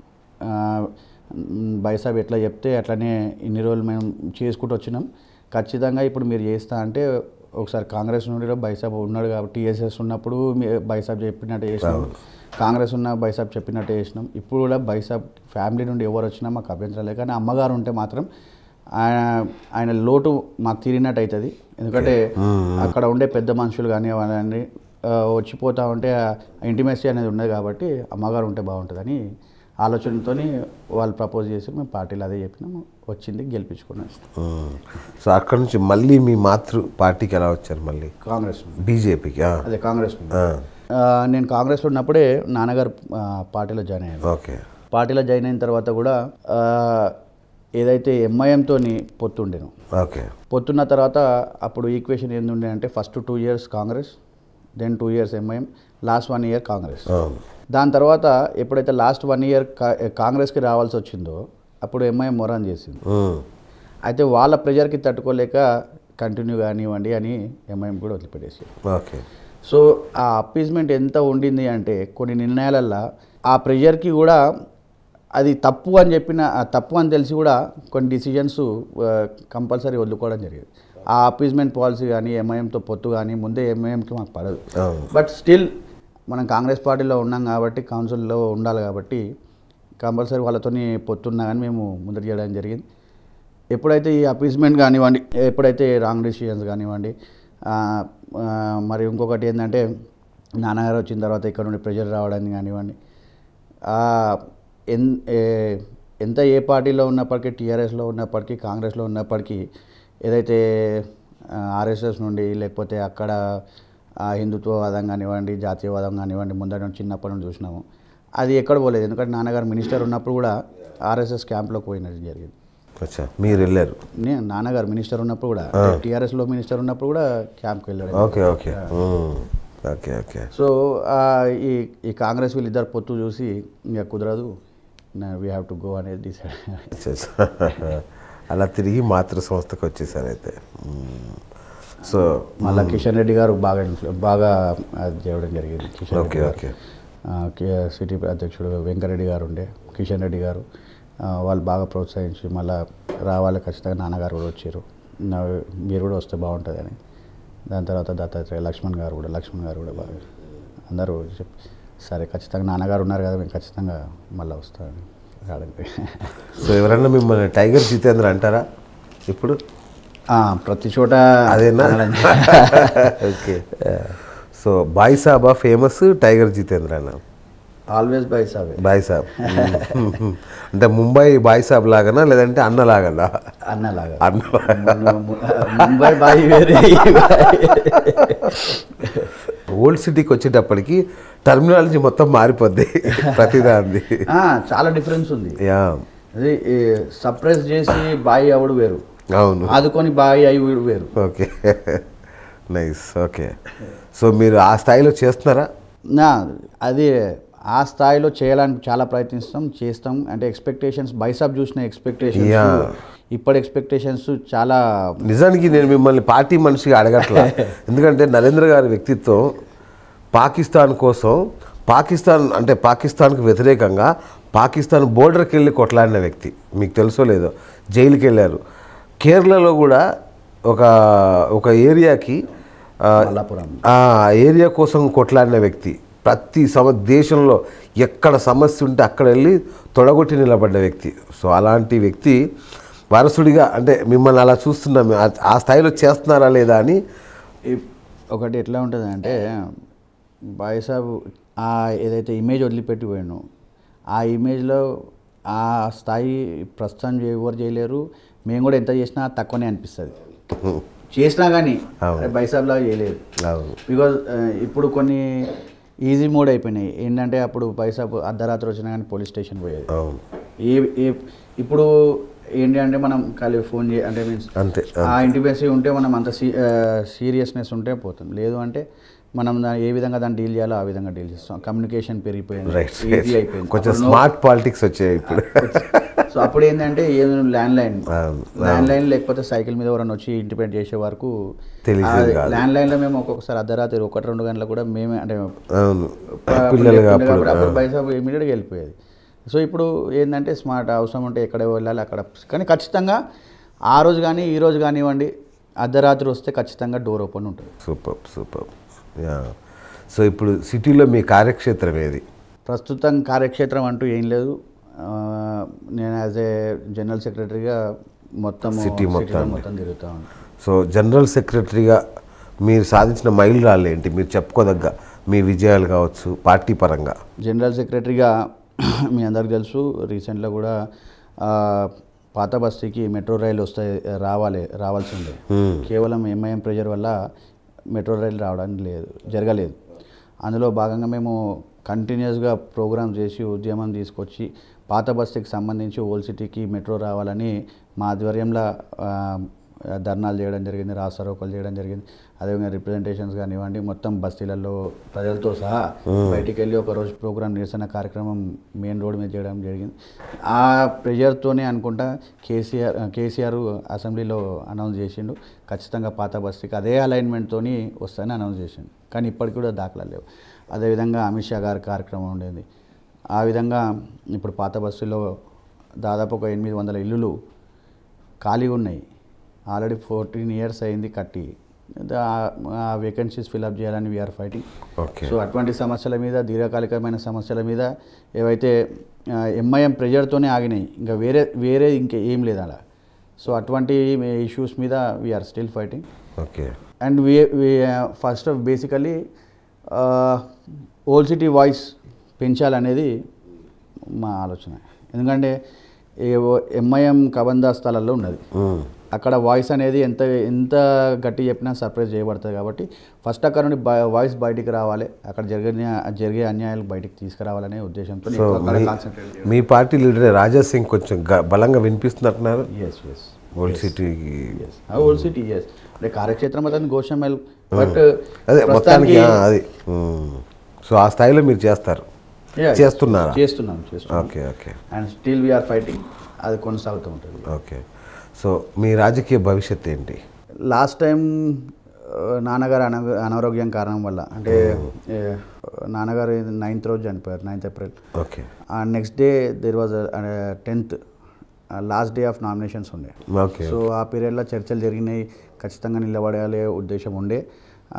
బైసాబ్ ఎట్లా చెప్తే అట్లనే ఇన్ని రోజులు మేము చేసుకుంటూ వచ్చినాం ఖచ్చితంగా ఇప్పుడు మీరు చేస్తా అంటే ఒకసారి కాంగ్రెస్ నుండి బైసాబ్ ఉన్నాడు కాబట్టి టీఎస్ఎస్ ఉన్నప్పుడు మీ- బైసాబ్ చెప్పినట్టు చేసినాం కాంగ్రెస్ ఉన్న బైసాబ్ చెప్పినట్టు చేసినాం ఇప్పుడు కూడా బైసాబ్ ఫ్యామిలీ నుండి ఎవరు వచ్చినా మాకు అభ్యంతరం లేదు కానీ అమ్మగారు ఉంటే మాత్రం ఆయన ఆయన లోటు మాకు తీరినట్టు అవుతుంది ఎందుకంటే అక్కడ ఉండే పెద్ద మనుషులు కానీ వాళ్ళని ఆ, వచ్చిపోతా ఉంటే ఇంటిమెసీ అనేది ఉండదు కాబట్టి అమ్మగారు ఉంటే బాగుంటుందని ఆలోచనతో వాళ్ళు ప్రపోజ్ చేసి మేము పార్టీలు అదే చెప్పినాము వచ్చింది గెలిపించుకున్నాం మ్మ్. సో అక్కడ నుంచి మళ్ళీ మీ మాతృ పార్టీకి ఎలా వచ్చారు మళ్ళీ కాంగ్రెస్ నుండి. బీజేపీకి అదే కాంగ్రెస్ నుండి. ఆ, నేను కాంగ్రెస్లో ఉన్నప్పుడే నాన్నగారు ఆ, పార్టీలో జాయిన్ అయ్యాను ఓకే పార్టీలో జాయిన్ అయిన తర్వాత కూడా ఆ, ఏదైతే ఎంఐఎంతో పొత్తుండేను ఓకే పొత్తున్న తర్వాత అప్పుడు ఈక్వేషన్ ఏందుండే అంటే first two years Congress then two years MIM last one year Congress అవును దాని తర్వాత ఎప్పుడైతే లాస్ట్ వన్ ఇయర్ కాంగ్రెస్కి రావాల్సి వచ్చిందో అప్పుడు ఎంఐఎం మొరాన్ చేసింది మ్మ్. అయితే వాళ్ళ ప్రెజర్కి తట్టుకోలేక కంటిన్యూ కానివ్వండి అని ఎంఐఎం కూడా వదిలిపెట్టేసి ఓకే సో ఆ అప్పీజ్మెంట్ ఎంత ఉండింది అంటే కొన్ని నిర్ణయాలల్లో ఆ ప్రెషర్కి కూడా అది తప్పు అని చెప్పిన ఆ తప్పు అని తెలిసి కూడా కొన్ని డిసిజన్స్ కంపల్సరీ వదులుకోవడం జరిగింది ఆ అప్పీజ్మెంట్ పాలసీ కానీ ఎంఐఎంతో పొత్తు కానీ ముందే ఎంఐఎంకి మాకు పడదు అవును బట్ స్టిల్ మనం కాంగ్రెస్ పార్టీలో ఉన్నాం కాబట్టి కౌన్సిల్లో ఉండాలి కాబట్టి కంపల్సరీ వాళ్ళతోని పొత్తున్నా కానీ మేము ముందర చేయడం జరిగింది ఎప్పుడైతే ఈ అపీస్మెంట్ కానివ్వండి ఎప్పుడైతే రాంగ్ డిసిషన్స్ కానివ్వండి ఆ, ఆ, మరి ఇంకొకటి ఏంటంటే నాన్నగారు వచ్చిన తర్వాత ఇక్కడ నుండి ప్రెషర్ రావడానికి కానివ్వండి ఆ, ఎన్ ఏ- ఎంత ఏ పార్టీలో ఉన్నప్పటికీ టీఆర్ఎస్లో ఉన్నప్పటికీ కాంగ్రెస్లో ఉన్నప్పటికీ ఏదైతే ఆర్ఎస్ఎస్ నుండి లేకపోతే అక్కడ ఆ, హిందుత్వవాదం కానివ్వండి జాతీయవాదం కానివ్వండి ముందర నుంచి చిన్నప్పటి నుండి చూసినాము అది ఎక్కడ పోలేదు ఎందుకంటే నాన్నగారు మినిస్టర్ ఉన్నప్పుడు కూడా ఆర్ఎస్ఎస్ క్యాంప్లోకి పోయినది జరిగింది అచ్చా మీరు వెళ్ళారు నేను నాన్నగారు మినిస్టర్ ఉన్నప్పుడు కూడా టీఆర్ఎస్లో మినిస్టర్ ఉన్నప్పుడు కూడా క్యాంప్కి వెళ్ళాడు okay okay hmm. Okay okay so ఆ, ఈ ఈ కాంగ్రెస్ వీళ్ళిద్దరు పొత్తు చూసి ఇంకా కుదరదు వీ హ్యావ్ టు గో అనేది డిసైడ్ అచ్చా, అచ్చా. అలా తిరిగి మాతృ సంస్థకు వచ్చేసారు అయితే మ్మ్. సో మళ్ళీ కిషన్ రెడ్డి గారు బాగా ఇన్ఫ్లు బాగా అది చేయడం జరిగింది కిషన్ ఓకే రెడ్డి గారు. ఓకే ఆ, కే- సిటీ అధ్యక్షుడు వెంకరెడ్డి గారు ఉండే కిషన్ రెడ్డి గారు ఆ, వాళ్ళు బాగా ప్రోత్సహించి మళ్ళీ రావాలి ఖచ్చితంగా నాన్నగారు కూడా వచ్చారు నా- మీరు కూడా వస్తే బాగుంటుందని దాని తర్వాత దత్తాత్రేయ లక్ష్మణ్ గారు కూడా లక్ష్మణ్ గారు కూడా బాగా అందరూ చెప్ సరే ఖచ్చితంగా నాన్నగారు ఉన్నారు కదా మేము ఖచ్చితంగా మళ్ళీ వస్తామని రావడానికి సో ఎవరన్నా మిమ్మల్ని టైగర్ జితేంద్ర అంటారా ఇప్పుడు ఆ, ప్రతి చోట అదేనా అనడం. ఓకే సో బాయ్ సాబా ఫేమస్ టైగర్ జితేంద్ర అన్న ఆల్వేస్ బై సాబే బాయ్ సాబ్ అంటే ముంబై బాయ్ సాబ్ లాగానా లేదంటే అన్న లాగనా అన్నలాగా అన్న ముంబై బాయి వేరే ఈ బాయి. ఓల్డ్ సిటీకి వచ్చేటప్పటికి టర్మినాలజీ మొత్తం మారిపోద్ది ప్రతిదాంది ఆ, చాలా డిఫరెన్స్ ఉంది యా అది సప్రెస్ చేసి బాయి అవుడు వేరు అవును ఆదుకొని బాయి అయి వేరు ఓకే నైస్ ఓకే సో మీరు ఆ స్థాయిలో చేస్తున్నారా నా అది ఆ స్థాయిలో చేయడానికి చాలా ప్రయత్నిస్తాం చేస్తాం అంటే ఎక్స్పెక్టేషన్స్ బైసాప్ చూసిన ఎక్స్పెక్టేషన్స్ Yeah. ఇప్పటి ఎక్స్పెక్టేషన్స్ చాలా నిజానికి నేను మిమ్మల్ని పార్టీ మనిషిగా అడగట్లా ఎందుకంటే నరేంద్ర గారి వ్యక్తిత్వం పాకిస్తాన్ కోసం పాకిస్తాన్ అంటే పాకిస్తాన్కు వ్యతిరేకంగా పాకిస్తాన్ బోర్డర్కి వెళ్ళి కొట్లాడిన వ్యక్తి మీకు తెలుసో లేదో జైలుకి వెళ్ళారు కేరళలో కూడా ఒక ఒక ఏరియాకి ఆ, మల్లాపురం ఆ ఏరియా కోసం కొట్లాడిన వ్యక్తి ప్రతి సమ దేశంలో ఎక్కడ సమస్య ఉంటే అక్కడ వెళ్ళి తొడగొట్టి నిలబడ్డ వ్యక్తి సో అలాంటి వ్యక్తి వారసుడిగా అంటే మిమ్మల్ని అలా చూస్తున్నాం ఆ- ఆ స్థాయిలో చేస్తున్నారా లేదా అని ఈ- ఒకటి ఎట్లా ఉంటుంది అంటే బాయ్సాబ్ ఆ ఏదైతే ఇమేజ్ వదిలిపెట్టి పోయాను ఆ ఇమేజ్లో ఆ స్థాయి ప్రస్తుతం ఎవరు చేయలేరు మేము కూడా ఎంత చేసినా తక్కువనే అనిపిస్తుంది చేసినా కానీ అవును. బైసాబ్ లాగా చేయలేదు అవును బికాజ్ ఇప్పుడు కొన్ని ఈజీ మోడ్ అయిపోయినాయి ఏంటంటే అప్పుడు బైసాబ్ అర్ధరాత్రి వచ్చినా కానీ పోలీస్ స్టేషన్ పోయేది అవును ఏ ఏ- ఇప్పుడు ఏంటి అంటే మనం ఖాళీ ఫోన్ చే అంటే మీన్స్ అంతే ఆ ఇంటిమేసీ ఉంటే మనం అంత సీ సీరియస్నెస్ ఉంటే పోతాం లేదు అంటే మనం దా- ఏ విధంగా దాన్ని డీల్ చేయాలో ఆ విధంగా డీల్ చేస్తాం కమ్యూనికేషన్ పెరిగిపోయింది రైట్ ఈజీ అయిపోయింది కొంచెం అప్పుడు no- స్మార్ట్ పాలిటిక్స్ వచ్చాయి ఇప్పుడు సో అప్పుడు ఏంటంటే ఏదో ల్యాండ్ లైన్ అవును, ల్యాండ్ లైన్ లేకపోతే సైకిల్ మీద ఎవరైనా వచ్చి ఇంటిపేట్ చేసే వరకు తెలిసేది కాదు. ల్యాండ్ లైన్లో మేము ఒక్కొక్కసారి అర్ధరాత్రి ఒకటి రెండు గంటలకు కూడా మేమే అంటే అవును ప- పిల్లలుగా ఉండే అప్పుడు కాబట్టి అప్పుడు పైసా ఇమీడియట్గా వెళ్ళిపోయేది సో ఇప్పుడు ఏంటంటే స్మార్ట్ అవసరం ఉంటే ఎక్కడ వెళ్ళాలి అక్కడ కానీ ఖచ్చితంగా ఆ రోజు కానీ ఈ రోజు కానివ్వండి అర్ధరాత్రి వస్తే ఖచ్చితంగా డోర్ ఓపెన్ ఉంటుంది సూపర్ సూపర్ యా సో ఇప్పుడు సిటీలో మీ కార్యక్షేత్రం ఏది ప్రస్తుతం కార్యక్షేత్రం అంటూ ఏం లేదు ఆ, నేను యాజ్ ఏ జనరల్ సెక్రటరీగా మొత్తం City సిటీలో మొత్తాన్ని. మొత్తం తిరుగుతూ ఉంటాను సో జనరల్ సెక్రటరీగా మీరు సాధించిన మైలు రాళ్ళు ఏంటి మీరు చెప్పుకోదగ్గ మీ విజయాలు కావచ్చు పార్టీ పరంగా జనరల్ సెక్రటరీగా మీ అందరికి తెలుసు రీసెంట్లో కూడా ఆ, పాత బస్తీకి మెట్రో రైలు వస్తాయి రావాలి రావాల్సి ఉండే Hmm. కేవలం ఎంఐఎం ప్రెజర్ వల్ల మెట్రో రైలు రావడానికి లేదు జరగలేదు అందులో భాగంగా మేము కంటిన్యూస్గా ప్రోగ్రామ్ చేసి ఉద్యమం తీసుకొచ్చి పాత బస్తీకి సంబంధించి ఓల్డ్ సిటీకి మెట్రో రావాలని మా ఆధ్వర్యంలో ఆ, ధర్నాలు చేయడం జరిగింది రాస్తారోకలు చేయడం జరిగింది అదేవిధంగా రిప్రజెంటేషన్స్ కానివ్వండి మొత్తం బస్తీలలో ప్రజలతో సహా బయటికి వెళ్ళి ఒక రోజు ప్రోగ్రామ్ నిరసన కార్యక్రమం మెయిన్ రోడ్ మీద చేయడం జరిగింది ఆ ప్రెజర్తోనే అనుకుంటా కేసీఆర్ కేసీఆర్ అసెంబ్లీలో అనౌన్స్ చేసిండు ఖచ్చితంగా పాత బస్తీకి అదే అలైన్మెంట్తోని వస్తాయని అనౌన్స్ చేసిండు కానీ ఇప్పటికి కూడా దాఖలా లేవు అదేవిధంగా అమిత్ షా గారి కార్యక్రమం ఉండేది ఆ విధంగా ఇప్పుడు పాత బస్సులో దాదాపు ఒక ఎనిమిది వందల ఇల్లులు ఖాళీగా ఉన్నాయి ఆల్రెడీ ఫోర్టీన్ ఇయర్స్ అయింది కట్టి దా- ఆ వేకెన్సీస్ ఫిల్అప్ చేయాలని వీఆర్ ఫైటింగ్ ఓకే సో అటువంటి సమస్యల మీద దీర్ఘకాలికమైన సమస్యల మీద ఏవైతే ఎంఐఎం ప్రెజర్తోనే ఆగినాయి ఇంకా వేరే వేరే ఇంకా ఏం లేదు అలా సో అటువంటి ఇష్యూస్ మీద we are still fighting okay and we first of basically old city voice పెంచాలనేది మా ఆలోచన ఎందుకంటే ఎంఐఎం కబందా స్థలాల్లో ఉన్నది మ్మ్. అక్కడ వాయిస్ అనేది ఎంత ఎంత గట్టి చెప్పినా సర్ప్రైజ్ చేయబడుతుంది కాబట్టి ఫస్ట్ అక్కడ నుండి బ- వాయిస్ బయటికి రావాలి అక్కడ జరిగే జరిగే అన్యాయాలు బయటికి తీసుకురావాలనే ఉద్దేశంతో సో అక్కడ మీ- కాన్సన్ట్రేట్ మీ పార్టీ లీడర్ రాజా సింగ్ కొంచెం గ- బలంగా వినిపిస్తున్నట్టున్నారు ఎస్ ఎస్ ఓల్డ్ సిటీకి ఓల్డ్ సిటీ ఎస్ అంటే కార్యక్షేత్రం అతని గోషమల్ బట్ అదే మొత్తానికి ఆ, అది మ్మ్. సో ఆ స్థాయిలో మీరు చేస్తారు చేస్తున్నారా? చేస్తున్నాం చేస్తున్నాం okay okay and still we are fighting అది కొనసాగుతూ ఉంటుంది ఓకే సో మీ రాజకీయ భవిష్యత్ ఏంటి లాస్ట్ టైం ఆ, నాన్నగారు అన అనారోగ్యం కారణం వల్ల అంటే ఏ, నాన్నగారు నైన్త్ రోజు చనిపోయారు నైన్త్ ఏప్రిల్ ఓకే ఆ next day there was tenth last day of nominations ఉండే ఓకే సో ఆ పీరియడ్లో చర్చలు జరిగినాయి ఖచ్చితంగా నిలబడాలే ఉద్దేశం ఉండే ఆ,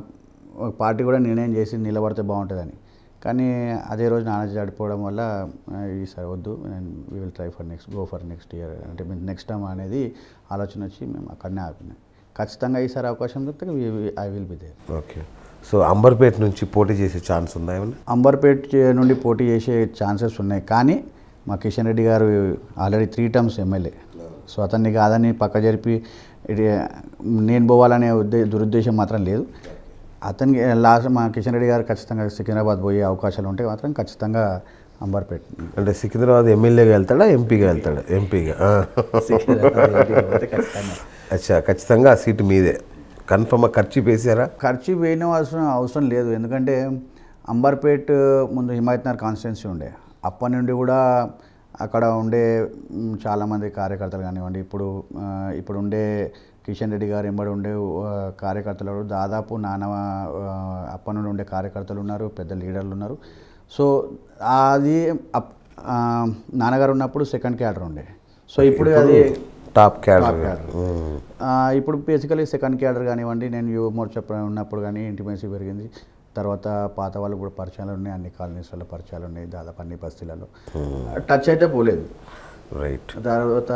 ఒక పార్టీ కూడా నిర్ణయం చేసి నిలబడితే బాగుంటుందని కానీ అదే రోజు నాన్న చడిపోవడం వల్ల ఆ, ఈసారి వద్దు we will try for next go for next year అంటే నెక్స్ట్ టైం అనేది ఆలోచన వచ్చి మేము అక్కడనే ఆపినాం ఖచ్చితంగా ఈసారి అవకాశం దొరికితే I will be there okay so Amberpet నుంచి పోటీ చేసే ఛాన్స్ ఉందా ఏమన్నా అంబర్పేట్ చే- నుండి పోటీ చేసే ఛాన్సెస్ ఉన్నాయి కానీ మా Kishan Reddy garu already three terms MLA so అతన్ని కాదని పక్క జరిపి ఇది నేను పోవాలనే ఉద్దే దురుద్దేశం మాత్రం లేదు అతనికి లాస్ట్ మా కిషన్ రెడ్డి గారు ఖచ్చితంగా సికింద్రాబాద్ పోయే అవకాశాలు ఉంటే మాత్రం ఖచ్చితంగా అంబర్పేట్ అంటే సికింద్రాబాద్ ఎమ్మెల్యేగా వెళ్తాడా ఎంపీగా వెళ్తాడా ఎంపీగా ఆ. సికింద్రాబాద్ పోతే ఖచ్చితంగా అచ్చా ఖచ్చితంగా ఆ సీటు మీదే కన్ఫర్మ్ ఖర్చు వేసారా ఖర్చు వేయడం అవసరం అవసరం లేదు ఎందుకంటే అంబర్పేట్ ముందు హిమాయత్నగర్ కాన్స్టిట్యున్సీ ఉండే అప్పటి నుండి కూడా అక్కడ ఉండే మ్, చాలామంది కార్యకర్తలు కానివ్వండి ఇప్పుడు ఆ, ఇప్పుడు ఉండే కిషన్ రెడ్డి గారు ఎంబడి ఉండే ఆ, కార్యకర్తలు కూడా దాదాపు నాన్న ఆ, అప్పటి నుండి ఉండే కార్యకర్తలు ఉన్నారు పెద్ద లీడర్లు ఉన్నారు సో అది అప్- ఆ, నాన్నగారు ఉన్నప్పుడు సెకండ్ క్యాడర్ ఉండే సో ఇప్పుడు అది టాప్ క్యాడర్ Top cadre. ఆ, ఇప్పుడు బేసికలీ సెకండ్ క్యాడర్ కానివ్వండి నేను యువ మోర్చా ప్ర- ఉన్నప్పుడు కానీ ఇంటిమెన్సీ పెరిగింది తర్వాత పాత వాళ్ళు కూడా పరిచయాలు ఉన్నాయి అన్ని కాలనీస్లలో పరిచయాలు ఉన్నాయి దాదాపు అన్ని బస్తీలలో టచ్ అయితే పోలేదు రైట్ తర్వాత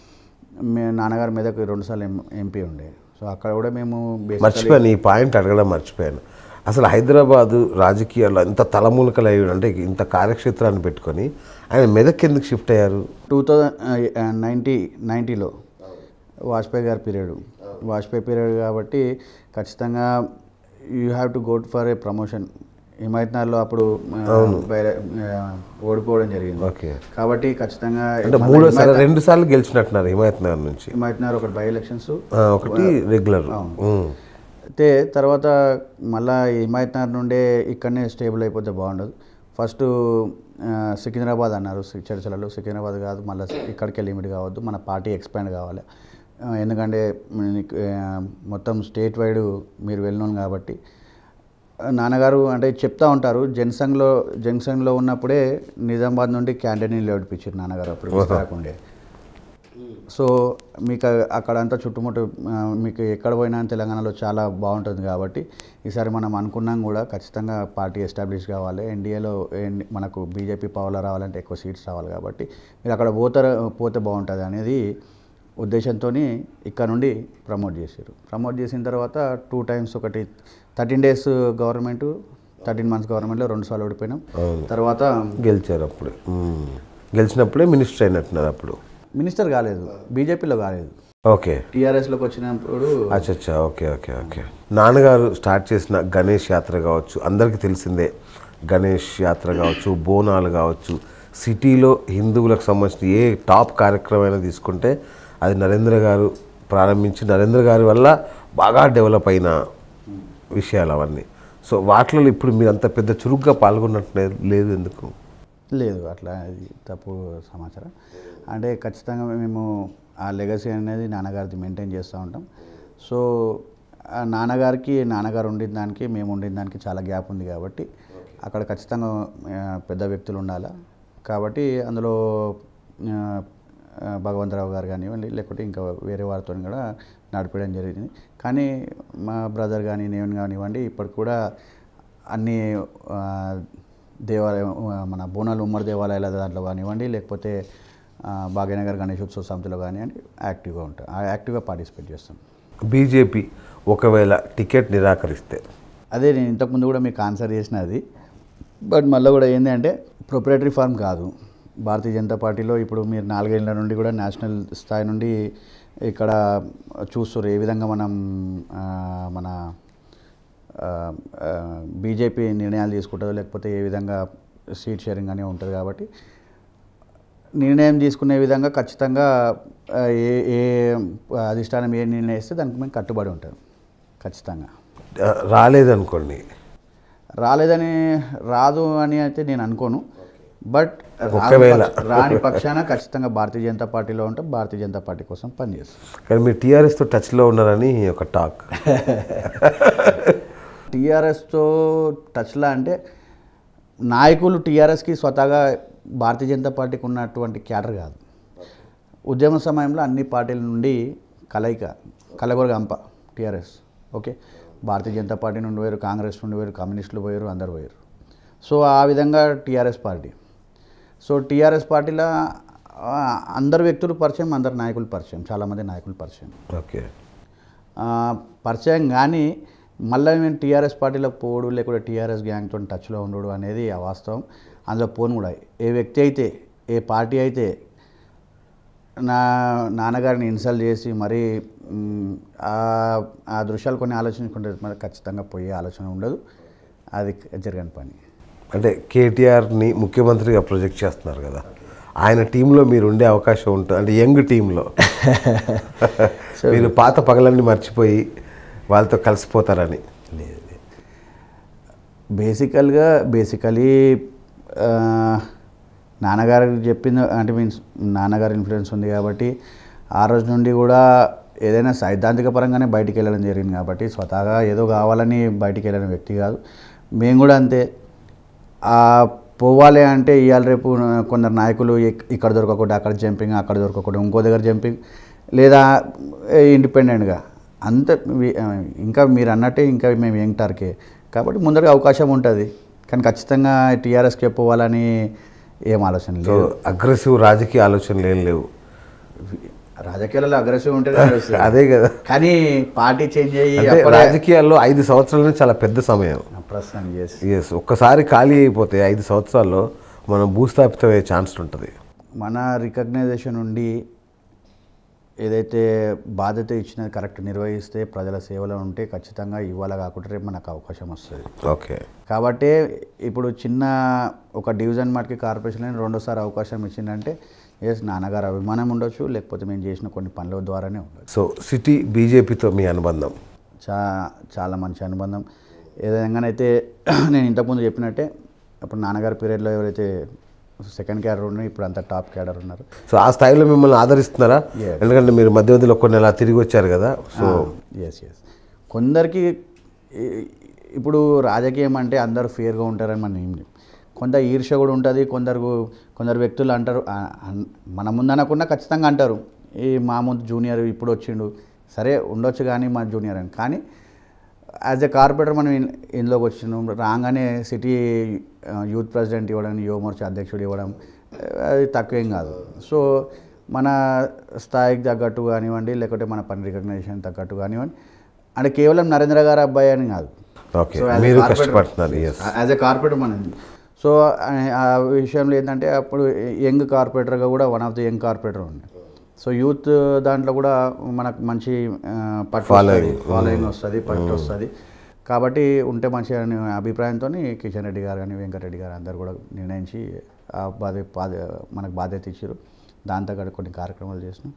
మే నాన్నగారి మీదకి రెండుసార్లు ఎం ఎంపీ ఉండే సో అక్కడ కూడా మేము basically- మర్చిపోయాను ఈ పాయింట్ అడగడం మర్చిపోయాను అసలు హైదరాబాదు రాజకీయాల్లో ఇంత తలమూలకలు అయ్యి అంటే ఇంత కార్యక్షేత్రాన్ని పెట్టుకొని ఆయన మెదక్ ఎందుకు షిఫ్ట్ అయ్యారు టూ థౌజండ్ నైంటీ నైంటీలో వాజ్పేయి గారి పీరియడ్ వాజ్పేయి పీరియడ్ కాబట్టి ఖచ్చితంగా you have to go for a promotion హిమాయత్నగర్లో అప్పుడు ఆ, వేరే, ఆ, ఓడిపోవడం జరిగింది ఓకే కాబట్టి ఖచ్చితంగా అంటే మళ్ళీ మూడోసారి హిమాయత్- రెండు సార్లు గెలిచినట్టున్నారు హిమాయత్ నగర్ నుంచి హిమాయత్నగర్ ఒకటి బై ఎలక్షన్స్ ఆ, ఒకటి రెగ్యులర్ అవును. అయితే తర్వాత మళ్ళా హిమాయత్నగర్ నుండే ఇక్కడనే స్టేబుల్ అయిపోతే బాగుండదు ఫస్ట్ ఆ, సికింద్రాబాద్ అన్నారు సి- చర్చలలో సికింద్రాబాద్ కాదు మళ్ళీ ఇక్కడికి లిమిట్ కావద్దు మన పార్టీ ఎక్స్పాండ్ కావాలి ఆ, ఎందుకంటే మీకు, ఆ, మొత్తం స్టేట్ వైడ్ మీరు వెళ్ళినాను కాబట్టి ఆ, నాన్నగారు అంటే చెప్తా ఉంటారు జనసంఘ్లో జనసంఘ్లో ఉన్నప్పుడే నిజామాబాద్ నుండి క్యాంటీన్ లేడిపించారు నాన్నగారు అప్పుడు కాకుండే సో మీకు అక్కడంతా చుట్టుముట్టు ఆ, మీకు ఎక్కడ పోయినా తెలంగాణలో చాలా బాగుంటుంది కాబట్టి ఈసారి మనం అనుకున్నాం కూడా ఖచ్చితంగా పార్టీ ఎస్టాబ్లిష్ కావాలి ఎన్డీఏలో మనకు బీజేపీ పవర్లో రావాలంటే ఎక్కువ సీట్స్ రావాలి కాబట్టి మీరు అక్కడ పోతారు పోతే బాగుంటుంది అనేది ఉద్దేశంతో ఇక్కడ నుండి ప్రమోట్ చేశారు ప్రమోట్ చేసిన తర్వాత టూ టైమ్స్ ఒకటి thirteen days government thirteen months గవర్నమెంట్లో రెండు సార్లు ఓడిపోయినాం అవును. తర్వాత గెలిచారు అప్పుడు మ్మ్. గెలిచినప్పుడే మినిస్టర్ అయినట్టున్నారు అప్పుడు మినిస్టర్ కాలేదు బీజేపీలో కాలేదు ఓకే టీఆర్ఎస్లోకి వచ్చినప్పుడు అచ్చచ్చా ఓకే ఓకే ఓకే నాన్నగారు స్టార్ట్ చేసిన గణేష్ యాత్ర కావచ్చు అందరికీ తెలిసిందే గణేష్ యాత్ర కావచ్చు బోనాలు కావచ్చు సిటీలో హిందువులకు సంబంధించిన ఏ టాప్ కార్యక్రమం అయినా తీసుకుంటే అది నరేంద్ర గారు ప్రారంభించి నరేంద్ర గారి వల్ల బాగా డెవలప్ అయిన విషయాలు అవన్నీ సో వాటిలో ఇప్పుడు మీరు అంత పెద్ద చురుగ్గా పాల్గొన్నట్టు లేదు ఎందుకు లేదు అట్లా అది తప్పు సమాచారం అంటే ఖచ్చితంగా మేము ఆ లెగసీ అనేది నాన్నగారిది మెయింటైన్ చేస్తూ ఉంటాం సో ఆ నాన్నగారికి నాన్నగారు ఉండిన దానికి మేము ఉండిన దానికి చాలా గ్యాప్ ఉంది కాబట్టి అక్కడ ఖచ్చితంగా ఆ, పెద్ద వ్యక్తులు ఉండాలి కాబట్టి అందులో ఆ, ఆ, భగవంతరావు గారు కానివ్వండి లేకపోతే ఇంకా వేరే వారితో కూడా నడిపడం జరిగింది కానీ మా బ్రదర్ కానీ నేను కానివ్వండి ఇప్పటికి కూడా అన్ని ఆ, దేవాలయం ఆ, మన బోనాలు ఉమ్మడి దేవాలయాల దాంట్లో కానివ్వండి లేకపోతే ఆ, భాగ్యనగర్ గణేశోత్సవ సమితిలో కానివ్వండి యాక్టివ్గా ఉంటాం ఆ యాక్టివ్గా పార్టిసిపేట్ చేస్తాం బీజేపీ ఒకవేళ టికెట్ నిరాకరిస్తే అదే నేను ఇంతకుముందు కూడా మీకు ఆన్సర్ చేసిన అది బట్ మళ్ళీ కూడా ఏంటి అంటే ప్రొపరేటరీ ఫార్మ్ కాదు భారతీయ జనతా పార్టీలో ఇప్పుడు మీరు నాలుగేళ్ల నుండి కూడా నేషనల్ స్థాయి నుండి ఇక్కడ చూస్తారు ఏ విధంగా మనం ఆ, మన బీజేపీ నిర్ణయాలు తీసుకుంటుందో లేకపోతే ఏ విధంగా సీట్ షేరింగ్ అనే ఉంటుంది కాబట్టి నిర్ణయం తీసుకునే విధంగా ఖచ్చితంగా ఆ, ఏ ఏ అధిష్టానం ఏ నిర్ణయం ఇస్తే దానికి మేము కట్టుబడి ఉంటాం ఖచ్చితంగా ఆ, రాలేదనుకోండి రాలేదని రాదు అని అయితే నేను అనుకోను బట్ రాని ఒకవేళ. పక్ష- రాని పక్షాన ఖచ్చితంగా భారతీయ జనతా పార్టీలో ఉంటాం భారతీయ జనతా పార్టీ కోసం పనిచేస్తాం కానీ మీరు టీఆర్ఎస్తో టచ్లో ఉన్నారని ఒక టాక్ టీఆర్ఎస్తో టచ్లా అంటే నాయకులు టీఆర్ఎస్కి స్వతహాగా భారతీయ జనతా పార్టీకి ఉన్నటువంటి క్యాడర్ కాదు ఉద్యమ సమయంలో అన్ని పార్టీల నుండి కలయిక కలగొరగ అంప TRS okay Bharatiya Janata party నుండి పోయారు కాంగ్రెస్ నుండి పోయారు కమ్యూనిస్టులు పోయారు అందరు పోయారు సో ఆ విధంగా టీఆర్ఎస్ పార్టీ సో టీఆర్ఎస్ పార్టీలో ఆ, అందరు వ్యక్తులు పరిచయం అందరు నాయకులు పరిచయం చాలామంది నాయకులు పరిచయం ఓకే ఆ, పరిచయం కానీ మళ్ళీ నేను టీఆర్ఎస్ పార్టీలో పోడు లేకపోతే టీఆర్ఎస్ గ్యాంగ్తో టచ్లో ఉండడు అనేది అవాస్తవం అందులో పోను కూడా ఏ వ్యక్తి అయితే ఏ పార్టీ అయితే నా నాన్నగారిని ఇన్సల్ట్ చేసి మరీ మ్, ఆ ఆ దృశ్యాలు కొన్ని ఆలోచించుకుంటే మరి ఖచ్చితంగా పోయే ఆలోచన ఉండదు అది జరగని పని అంటే కేటీఆర్ని ముఖ్యమంత్రిగా ప్రొజెక్ట్ చేస్తున్నారు కదా ఆయన టీంలో మీరు ఉండే అవకాశం ఉంటుంది అంటే యంగ్ టీంలో మీరు పాత పగలన్నీ మర్చిపోయి వాళ్ళతో కలిసిపోతారని లేదు లేదు. బేసికల్గా బేసికలీ ఆ, నాన్నగారు చెప్పింది అంటే మీన్స్ నాన్నగారి ఇన్ఫ్లుయెన్స్ ఉంది కాబట్టి ఆ రోజు నుండి కూడా ఏదైనా సైద్ధాంతిక పరంగానే బయటికి వెళ్ళడం జరిగింది కాబట్టి స్వతహాగా ఏదో కావాలని బయటికి వెళ్ళిన వ్యక్తి కాదు మేము కూడా అంతే ఆ పోవాలి అంటే ఇవాళ రేపు కొందరు నాయకులు ఇక్- ఇక్కడ దొరకకుండా అక్కడ జంపింగ్ అక్కడ దొరకకుండా ఇంకో దగ్గర జంపింగ్ లేదా ఇండిపెండెంట్గా అంత వి- ఆ, ఇంకా మీరు అన్నట్టే ఇంకా మేము యంగ్ టార్కే కాబట్టి ముందరగా అవకాశం ఉంటుంది కానీ ఖచ్చితంగా టీఆర్ఎస్కే పోవాలని ఏం ఆలోచన సో లేదు అగ్రెసివ్ రాజకీయ ఆలోచనలు ఏం లేవు రాజకీయాలలో అగ్రెసివ్ ఉంటే అదే కదా కానీ పార్టీ చేంజ్ అయ్యి అంటే అప్పుడే రాజకీయాల్లో ఐదు సంవత్సరాలు చాలా పెద్ద సమయం ప్రస్తుతం చేసి ఎస్ ఒక్కసారి ఖాళీ అయిపోతే ఐదు సంవత్సరాల్లో మనం భూస్థాపితం అయ్యే ఛాన్స్ ఉంటుంది మన రికగ్నైజేషన్ నుండి ఏదైతే బాధ్యత ఇచ్చినది కరెక్ట్ నిర్వహిస్తే ప్రజల సేవలో ఉంటే ఖచ్చితంగా ఇవ్వాల కాకుండా రేపు మనకు అవకాశం వస్తుంది ఓకే కాబట్టి ఇప్పుడు చిన్న ఒక డివిజన్ మటుకి కార్పొరేషన్ రెండోసారి అవకాశం ఇచ్చిందంటే ఎస్ నాన్నగారు అభిమానం ఉండొచ్చు లేకపోతే మేము చేసిన కొన్ని పనుల ద్వారానే ఉండొచ్చు సో సిటీ బీజేపీతో మీ అనుబంధం చా చాలా మంచి అనుబంధం ఏ విధంగానైతే నేను ఇంతకుముందు చెప్పినట్టే అప్పుడు నాన్నగారి పీరియడ్లో ఎవరైతే సెకండ్ క్యాడర్ ఉన్నారో ఇప్పుడు అంతా టాప్ క్యాడర్ ఉన్నారు సో ఆ స్థాయిలో మిమ్మల్ని ఆదరిస్తున్నారా Yes. ఎందుకంటే మీరు మధ్య మధ్యలో కొన్ని అలా తిరిగి వచ్చారు కదా సో ఎస్ ఎస్ కొందరికి ఈ- ఇప్పుడు రాజకీయం అంటే అందరూ ఫేర్గా ఉంటారని మనం ఏం లేం. కొంత ఈర్ష్య కూడా ఉంటుంది కొందరు కొందరు వ్యక్తులు అంటారు ఆ, అన్- మన ముందు అనకుండా ఖచ్చితంగా అంటారు ఈ మా ముందు జూనియర్ ఇప్పుడు వచ్చిండు సరే ఉండొచ్చు కానీ మా జూనియర్ అని కానీ యాజ్ ఎ కార్పొరేటర్ మనం ఇన్- ఇందులోకి వచ్చినాం రాగానే సిటీ ఆ, యూత్ ప్రెసిడెంట్ ఇవ్వడం యువమోర్చా అధ్యక్షుడు ఇవ్వడం ఆ, అది తక్కువేం కాదు సో మన స్థాయికి తగ్గట్టు కానివ్వండి లేకపోతే మన పని రికగ్నైజేషన్ తగ్గట్టు కానివ్వండి అంటే కేవలం నరేంద్ర గారు అబ్బాయి అని కాదు ఓకే మీరు కష్టపడుతున్నారు ఎస్ యాజ్ ఎ కార్పొరేటర్ మనం సో ఆ- ఆ విషయంలో ఏంటంటే అప్పుడు యంగ్ కార్పొరేటర్గా కూడా one of the young corporator ఉండే సో యూత్ దాంట్లో కూడా మనకు మంచి ఆ, పట్టు Following. ఫాలోయింగ్ వస్తుంది పట్టు వస్తుంది కాబట్టి ఉంటే మంచి అనే అభిప్రాయంతో కిషన్ రెడ్డి గారు కానీ వెంకటరెడ్డి గారు అందరు కూడా నిర్ణయించి ఆ బాధ్య బాధ్య మనకు బాధ్యత ఇచ్చారు దాంతో కూడా కొన్ని కార్యక్రమాలు చేసినాం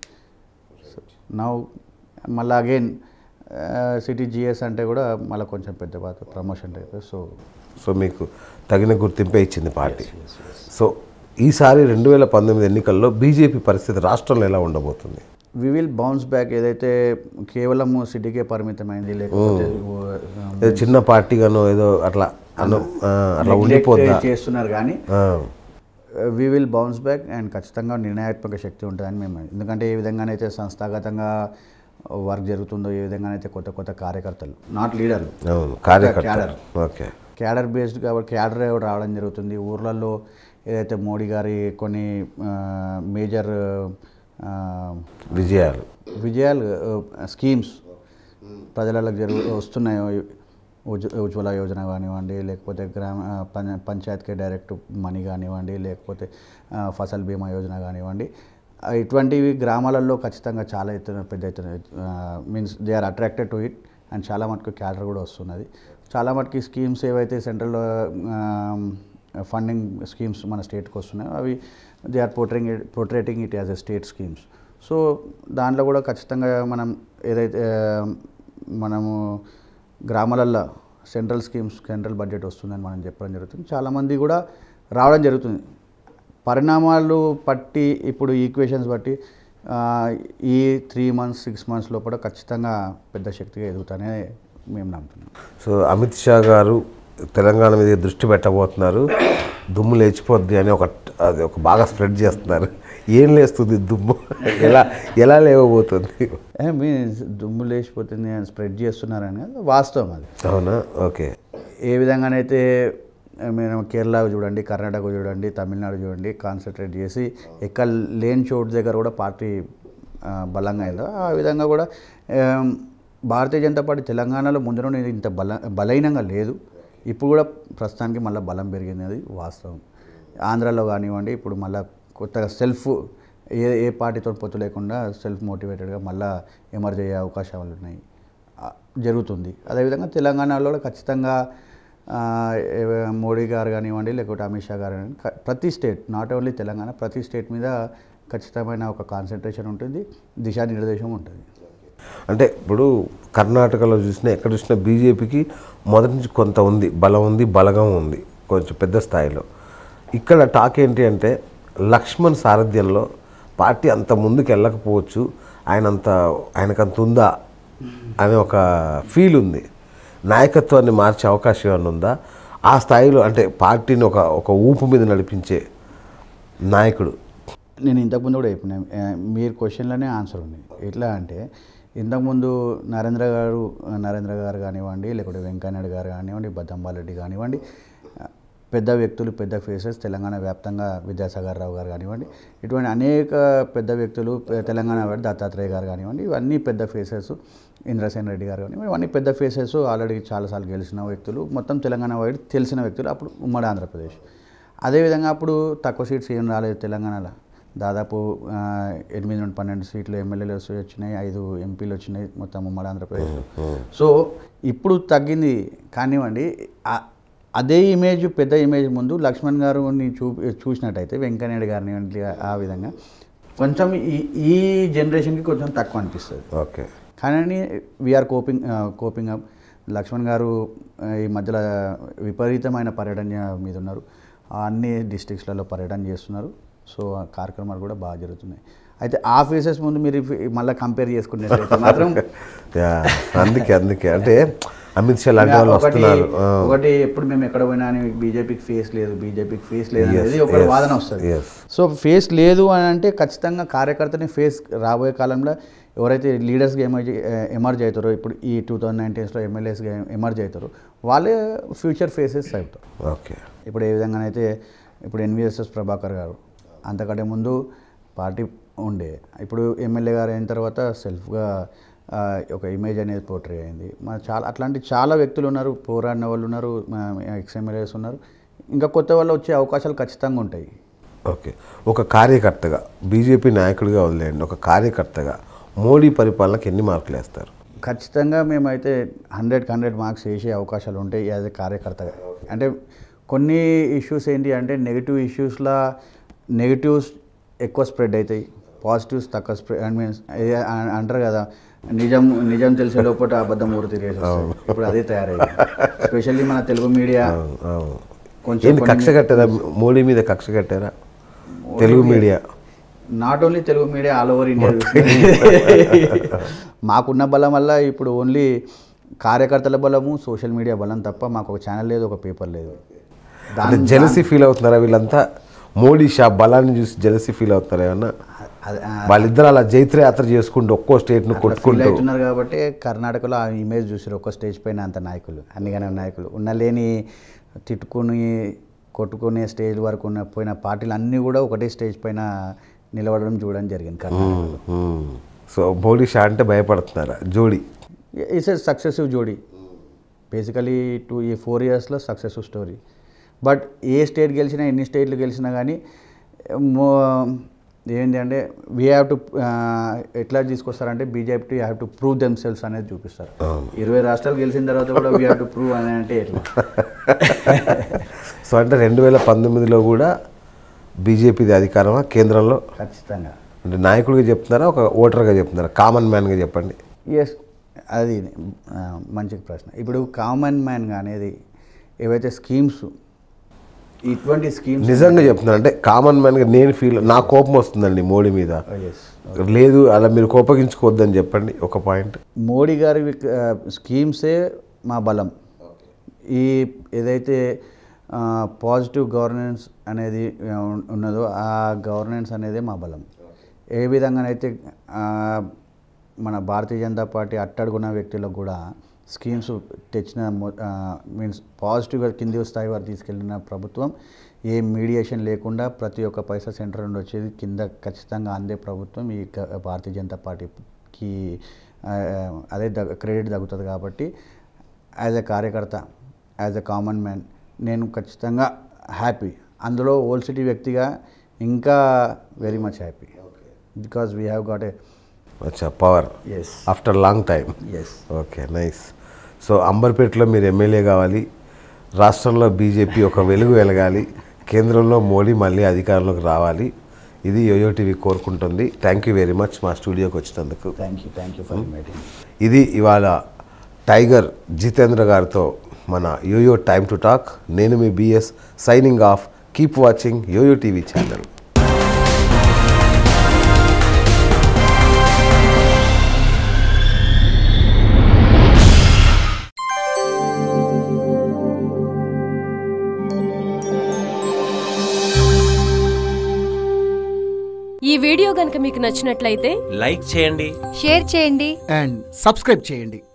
నౌ మళ్ళీ అగైన్ సిటీ జిఎస్ అంటే కూడా మళ్ళీ కొంచెం పెద్ద బాధ్యత ప్రమోషన్ టైప్ సో సో మీకు తగిన గుర్తింపే ఇచ్చింది పార్టీ సో ఈసారి రెండు వేల పంతొమ్మిది ఎన్నికల్లో బీజేపీ పరిస్థితి రాష్ట్రంలో ఎలా ఉండబోతుంది వి విల్ బౌన్స్ బ్యాక్ ఏదైతే కేవలం సిటీకే పరిమితమైంది లేకపోతే ఏదో చిన్న పార్టీగానో ఏదో అట్లా అను ఆ, అట్లా neglect ఉండిపోద్దా చేస్తున్నారు కానీ ఆ, we will bounce back and ఖచ్చితంగా నిర్ణయాత్మక శక్తి ఉంటుందని మేము ఎందుకంటే ఏ విధంగానైతే సంస్థాగతంగా వర్క్ జరుగుతుందో ఏ విధంగానైతే కొత్త కొత్త కార్యకర్తలు నాట్ లీడర్లు అవును కార్యకర్త క్యాడర్. ఓకే క్యాడర్ బేస్డ్ కాబట్టి క్యాడర్ రావడం జరుగుతుంది ఊర్లలో ఏదైతే మోడీ గారి కొన్ని మేజర్ విజయాలు విజయాలు స్కీమ్స్ ప్రజలకు జరుగు వస్తున్నాయో ఉజ్ ఉజ్వల యోజన కానివ్వండి లేకపోతే గ్రామ ఆ, పం పంచాయత్కి డైరెక్ట్ మనీ కానివ్వండి లేకపోతే ఆ, ఫసల్ బీమా యోజన కానివ్వండి ఆ, ఇటువంటివి గ్రామాలలో ఖచ్చితంగా చాలా ఎత్తున పెద్ద ఎత్తున means they are attracted to it and చాలా మటుకు క్యాడర్ కూడా వస్తున్నది చాలా మటుకు స్కీమ్స్ ఏవైతే సెంట్రల్ ఫండింగ్ స్కీమ్స్ మన స్టేట్కి వస్తున్నాయో అవి they are portraying it portraying it as a state schemes so దాంట్లో కూడా ఖచ్చితంగా మనం ఏదైతే ఆ, మనము గ్రామాలల్లో సెంట్రల్ స్కీమ్స్ సెంట్రల్ బడ్జెట్ వస్తుందని మనం చెప్పడం జరుగుతుంది చాలామంది కూడా రావడం జరుగుతుంది పరిణామాలు పట్టి ఇప్పుడు ఈక్వేషన్స్ బట్టి ఆ, ఈ త్రీ మంత్స్ సిక్స్ మంత్స్ లోపల ఖచ్చితంగా పెద్ద శక్తిగా ఎదుగుతానే మేము నమ్ముతున్నాం సో అమిత్ షా గారు తెలంగాణ మీద దృష్టి పెట్టబోతున్నారు దుమ్ము లేచిపోద్ది అని ఒక అది ఒక బాగా స్ప్రెడ్ చేస్తున్నారు ఏం లేస్తుంది దుమ్ము ఎలా ఎలా లేవబోతుంది ఏ, మీ దుమ్ము లేచిపోతుంది అని స్ప్రెడ్ చేస్తున్నారని కాదు, వాస్తవం అది అవునా ఓకే ఏ విధంగానైతే ఆ, మీరు కేరళ చూడండి కర్ణాటక చూడండి తమిళనాడు చూడండి కాన్సన్ట్రేట్ చేసి ఎక్కడ లేని చోటు దగ్గర కూడా పార్టీ ఆ, బలంగా అయిందో ఆ విధంగా కూడా ఏం, భారతీయ జనతా పార్టీ తెలంగాణలో ముందు నుండి ఇంత బల బలహీనంగా లేదు ఇప్పుడు కూడా ప్రస్తుతానికి మళ్ళీ బలం పెరిగింది అది వాస్తవం ఆంధ్రాలో కానివ్వండి ఇప్పుడు మళ్ళీ కొత్తగా సెల్ఫ్ ఏ ఏ పార్టీతో పొత్తు లేకుండా సెల్ఫ్ మోటివేటెడ్గా మళ్ళీ ఎమర్జ్ అయ్యే అవకాశాలు ఉన్నాయి ఆ, జరుగుతుంది అదేవిధంగా తెలంగాణలో కూడా ఖచ్చితంగా ఆ, ఏ- మోడీ గారు కానివ్వండి లేకపోతే అమిత్ షా గారు కానివ్వండి క- ప్రతి స్టేట్ నాట్ ఓన్లీ తెలంగాణ ప్రతి స్టేట్ మీద ఖచ్చితమైన ఒక కాన్సన్ట్రేషన్ ఉంటుంది దిశానిర్దేశం ఉంటుంది అంటే ఇప్పుడు కర్ణాటకలో చూసినా ఎక్కడ చూసినా బీజేపీకి మొదటి నుంచి కొంత ఉంది బలం ఉంది బలగం ఉంది కొంచెం పెద్ద స్థాయిలో ఇక్కడ టాక్ ఏంటి అంటే లక్ష్మణ్ సారథ్యంలో పార్టీ అంత ముందుకు వెళ్ళకపోవచ్చు ఆయన అంత ఆయనకంత ఉందా అనే ఒక ఫీల్ ఉంది నాయకత్వాన్ని మార్చే అవకాశం ఏమైనా ఉందా ఆ స్థాయిలో అంటే పార్టీని ఒక ఒక ఊపు మీద నడిపించే నాయకుడు నేను ఇంతకుముందు కూడా చెప్పిన ఆ, మీరు క్వశ్చన్లోనే ఆన్సర్ ఉంది ఎట్లా అంటే ఇంతకుముందు నరేంద్ర గారు నరేంద్ర గారు కానివ్వండి లేకపోతే వెంకయ్యనాయుడు గారు కానివ్వండి బద్దంబాలరెడ్డి కానివ్వండి ఆ, పెద్ద వ్యక్తులు పెద్ద ఫేసెస్ తెలంగాణ వ్యాప్తంగా విద్యాసాగర్ రావు గారు కానివ్వండి ఇటువంటి అనేక పెద్ద వ్యక్తులు పె- తెలంగాణ వాడు దత్తాత్రేయ గారు కానివ్వండి ఇవన్నీ పెద్ద ఫేసెస్ ఇంద్రసేన్ రెడ్డి గారు కానివ్వండి ఇవన్నీ పెద్ద ఫేసెస్ ఆల్రెడీ చాలాసార్లు గెలిచిన వ్యక్తులు మొత్తం తెలంగాణ వాడి తెలిసిన వ్యక్తులు అప్పుడు ఉమ్మడి ఆంధ్రప్రదేశ్ అదేవిధంగా అప్పుడు తక్కువ సీట్స్ ఏం రాలేదు తెలంగాణలో దాదాపు ఆ, ఎనిమిది నుండి పన్నెండు సీట్లు ఎమ్మెల్యేలు వచ్చినాయి ఐదు ఎంపీలు వచ్చినాయి మొత్తం ఉమ్మడి ఆంధ్రప్రదేశ్ సో ఇప్పుడు తగ్గింది కానివ్వండి ఆ- అదే ఇమేజ్ పెద్ద ఇమేజ్ ముందు లక్ష్మణ్ గారుని చూ చూసినట్టయితే వెంకయ్యనాయుడు గారిని ఆ విధంగా కొంచెం ఈ ఈ జనరేషన్కి కొంచెం తక్కువ అనిపిస్తుంది ఓకే కానీ we are coping coping up Laxman garu ఆ, ఈ మధ్యలో విపరీతమైన పర్యటన మీద ఉన్నారు ఆ అన్ని డిస్ట్రిక్ట్స్లలో పర్యటన చేస్తున్నారు సో ఆ కార్యక్రమాలు కూడా బాగా జరుగుతున్నాయి అయితే ఆ ఫేసెస్ ముందు మీరు ఇఫ్- మళ్ళీ కంపేర్ చేసుకున్నట్లయితే మాత్రం యా, అందుకే అందుకే అంటే అమిత్ షా లాంటి వాళ్ళు ఒకటి వస్తున్నారు ఆ. ఒకటి ఎప్పుడు మేము ఎక్కడ పోయినా అని బీజేపీకి ఫేస్ లేదు బీజేపీకి ఫేస్ లేదు Yes, అనేది ఒక yes, వాదన వస్తుంది yes. సో ఫేస్ లేదు అని అంటే ఖచ్చితంగా కార్యకర్తని ఫేస్ రాబోయే కాలంలో ఎవరైతే లీడర్స్గా ఎమర్జ్ ఎమర్జ్ అవుతారో ఇప్పుడు ఈ టూ థౌజండ్ నైన్టీన్స్లో ఎమ్మెల్యేస్గా ఎమర్జ్ అవుతారో వాళ్ళే ఫ్యూచర్ ఫేసెస్ అవుతారు ఓకే ఇప్పుడు ఏ విధంగానైతే ఇప్పుడు ఎన్విఎస్ఎస్ ప్రభాకర్ గారు అంతకంటే ముందు పార్టీ ఉండే ఇప్పుడు ఎమ్మెల్యే గారు అయిన తర్వాత సెల్ఫ్గా ఆ, ఒక ఇమేజ్ అనేది పోర్ట్రే అయింది మన చాలా అట్లాంటి చాలా వ్యక్తులు ఉన్నారు పోరాడిన వాళ్ళు ఉన్నారు ఎక్స్ ఎమ్మెల్యేస్ ఉన్నారు ఇంకా కొత్త వాళ్ళు వచ్చే అవకాశాలు ఖచ్చితంగా ఉంటాయి ఓకే ఒక కార్యకర్తగా బీజేపీ నాయకుడిగా వదిలేయండి ఒక కార్యకర్తగా మోడీ పరిపాలనకి ఎన్ని మార్కులు వేస్తారు ఖచ్చితంగా మేమైతే హండ్రెడ్కి హండ్రెడ్ మార్క్స్ వేసే అవకాశాలు ఉంటాయి యాజ్ ఎ కార్యకర్తగా అంటే కొన్ని ఇష్యూస్ ఏంటి అంటే నెగిటివ్ ఇష్యూస్లో నెగిటివ్స్ ఎక్కువ స్ప్రెడ్ అవుతాయి పాజిటివ్స్ తక్కువ స్ప్రెడ్ ఐ మీన్స్ అంటారు కదా నిజం నిజం తెలిసే లోపల అబద్ధం ఊరు తిరిగేసి వస్తుంది. ఇప్పుడు అదే తయారైంది స్పెషల్లీ మన తెలుగు మీడియా అవును. కొంచెం ఏంటి కక్ష కట్టారా మోడీ మీద కక్ష కట్టారా Telugu media not only Telugu media all over India మాకున్న బలం వల్ల ఇప్పుడు ఓన్లీ కార్యకర్తల బలము సోషల్ మీడియా బలం తప్ప మాకు ఒక ఛానల్ లేదు ఒక పేపర్ లేదు అంటే దాని జెలసీ ఫీల్ అవుతున్నారా వీళ్ళంతా మోడీ షా బలాన్ని చూసి జెలసీ ఫీల్ అవుతున్నారా ఏమన్నా అది- ఆ, వాళ్ళిద్దరు అలా జైత్రయాత్ర చేసుకుంటూ ఒక్కో స్టేట్ను అట్లా ఫీల్ కొట్టుకుంటూ అవుతున్నారు కాబట్టి కర్ణాటకలో ఆ ఇమేజ్ చూసారు ఒక స్టేజ్ పైన అంత నాయకులు అన్నిగానే నాయకులు ఉన్న లేని తిట్టుకుని కొట్టుకునే స్టేజ్ వరకు ఉన్న పోయిన పార్టీలు అన్నీ కూడా ఒకటే స్టేజ్ పైన నిలబడడం చూడడం జరిగింది కర్ణాటక సో మోడీ షా అంటే భయపడుతున్నారా జోడీ ఇట్స్ ఎ సక్సెసివ్ జోడీ బేసికలీ టూ ఈ ఫోర్ ఇయర్స్లో successive story but a state గెలిచినా ఎన్ని స్టేట్లు గెలిచినా కానీ మో ఏంటి అంటే వీ హ్యావ్ టు ఎట్లా తీసుకొస్తారంటే BJP have to prove themselves అనేది చూపిస్తారు ఇరవై రాష్ట్రాలు గెలిచిన తర్వాత కూడా వీ హ్యావ్ టు ప్రూవ్ అని అంటే ఎట్లా సో అంటే రెండు వేల పంతొమ్మిదిలో కూడా బీజేపీది అధికారమా కేంద్రంలో ఖచ్చితంగా అంటే నాయకుడిగా చెప్తున్నారా ఒక ఓటర్గా చెప్తున్నారా కామన్ మ్యాన్గా చెప్పండి ఎస్ అది ఆ, మంచి ప్రశ్న ఇప్పుడు కామన్ మ్యాన్ అనేది ఏవైతే స్కీమ్స్ ఇటువంటి స్కీమ్స్ నిజంగా చెప్తున్నాను అంటే కామన్ మ్యాన్గా నేను ఫీల్ నా కోపం వస్తుందండి మోడీ మీద ఎస్ లేదు అలా మీరు కోపగించుకోవద్దని చెప్పండి ఒక పాయింట్ మోడీ గారి ఆ, స్కీమ్సే మా బలం ఈ ఏదైతే పాజిటివ్ గవర్నెన్స్ అనేది ఆ, ఉన్- ఉన్నదో ఆ గవర్నెన్స్ అనేదే మా బలం ఏ విధంగానైతే ఆ, మన భారతీయ జనతా పార్టీ అట్టడుగున్న వ్యక్తులకు కూడా స్కీమ్స్ తెచ్చిన మీన్స్ పాజిటివ్గా కింది స్థాయి వారు తీసుకెళ్ళిన ప్రభుత్వం ఏ మీడియేషన్ లేకుండా ప్రతి ఒక్క పైసా సెంటర్ నుండి వచ్చేది కింద ఖచ్చితంగా అందే ప్రభుత్వం ఈ గ- భారతీయ జనతా పార్టీకి ఆ, అదే దగ్ క్రెడిట్ తగ్గుతుంది కాబట్టి యాజ్ ఎ కార్యకర్త యాజ్ ఎ కామన్ మ్యాన్ నేను ఖచ్చితంగా హ్యాపీ అందులో ఓల్డ్ సిటీ వ్యక్తిగా ఇంకా very much happy because we have got a అచ్చా power yes after long time yes okay nice so అంబర్పేటలో మీరు ఎమ్మెల్యే కావాలి రాష్ట్రంలో బీజేపీ ఒక వెలుగు వెలగాలి కేంద్రంలో మోడీ మళ్ళీ అధికారంలోకి రావాలి ఇది యోయో టీవీ కోరుకుంటుంది థ్యాంక్ యూ వెరీ మచ్ మా స్టూడియోకి వచ్చినందుకు thank you thank you for meeting ఇది ఇవాళ టైగర్ జితేంద్ర గారితో మన యోయో టైమ్ టు టాక్ నేను మీ BS signing off keep watching YoYo TV channel ఈ వీడియో గనుక మీకు నచ్చినట్లయితే లైక్ చేయండి షేర్ చేయండి అండ్ సబ్స్క్రైబ్ చేయండి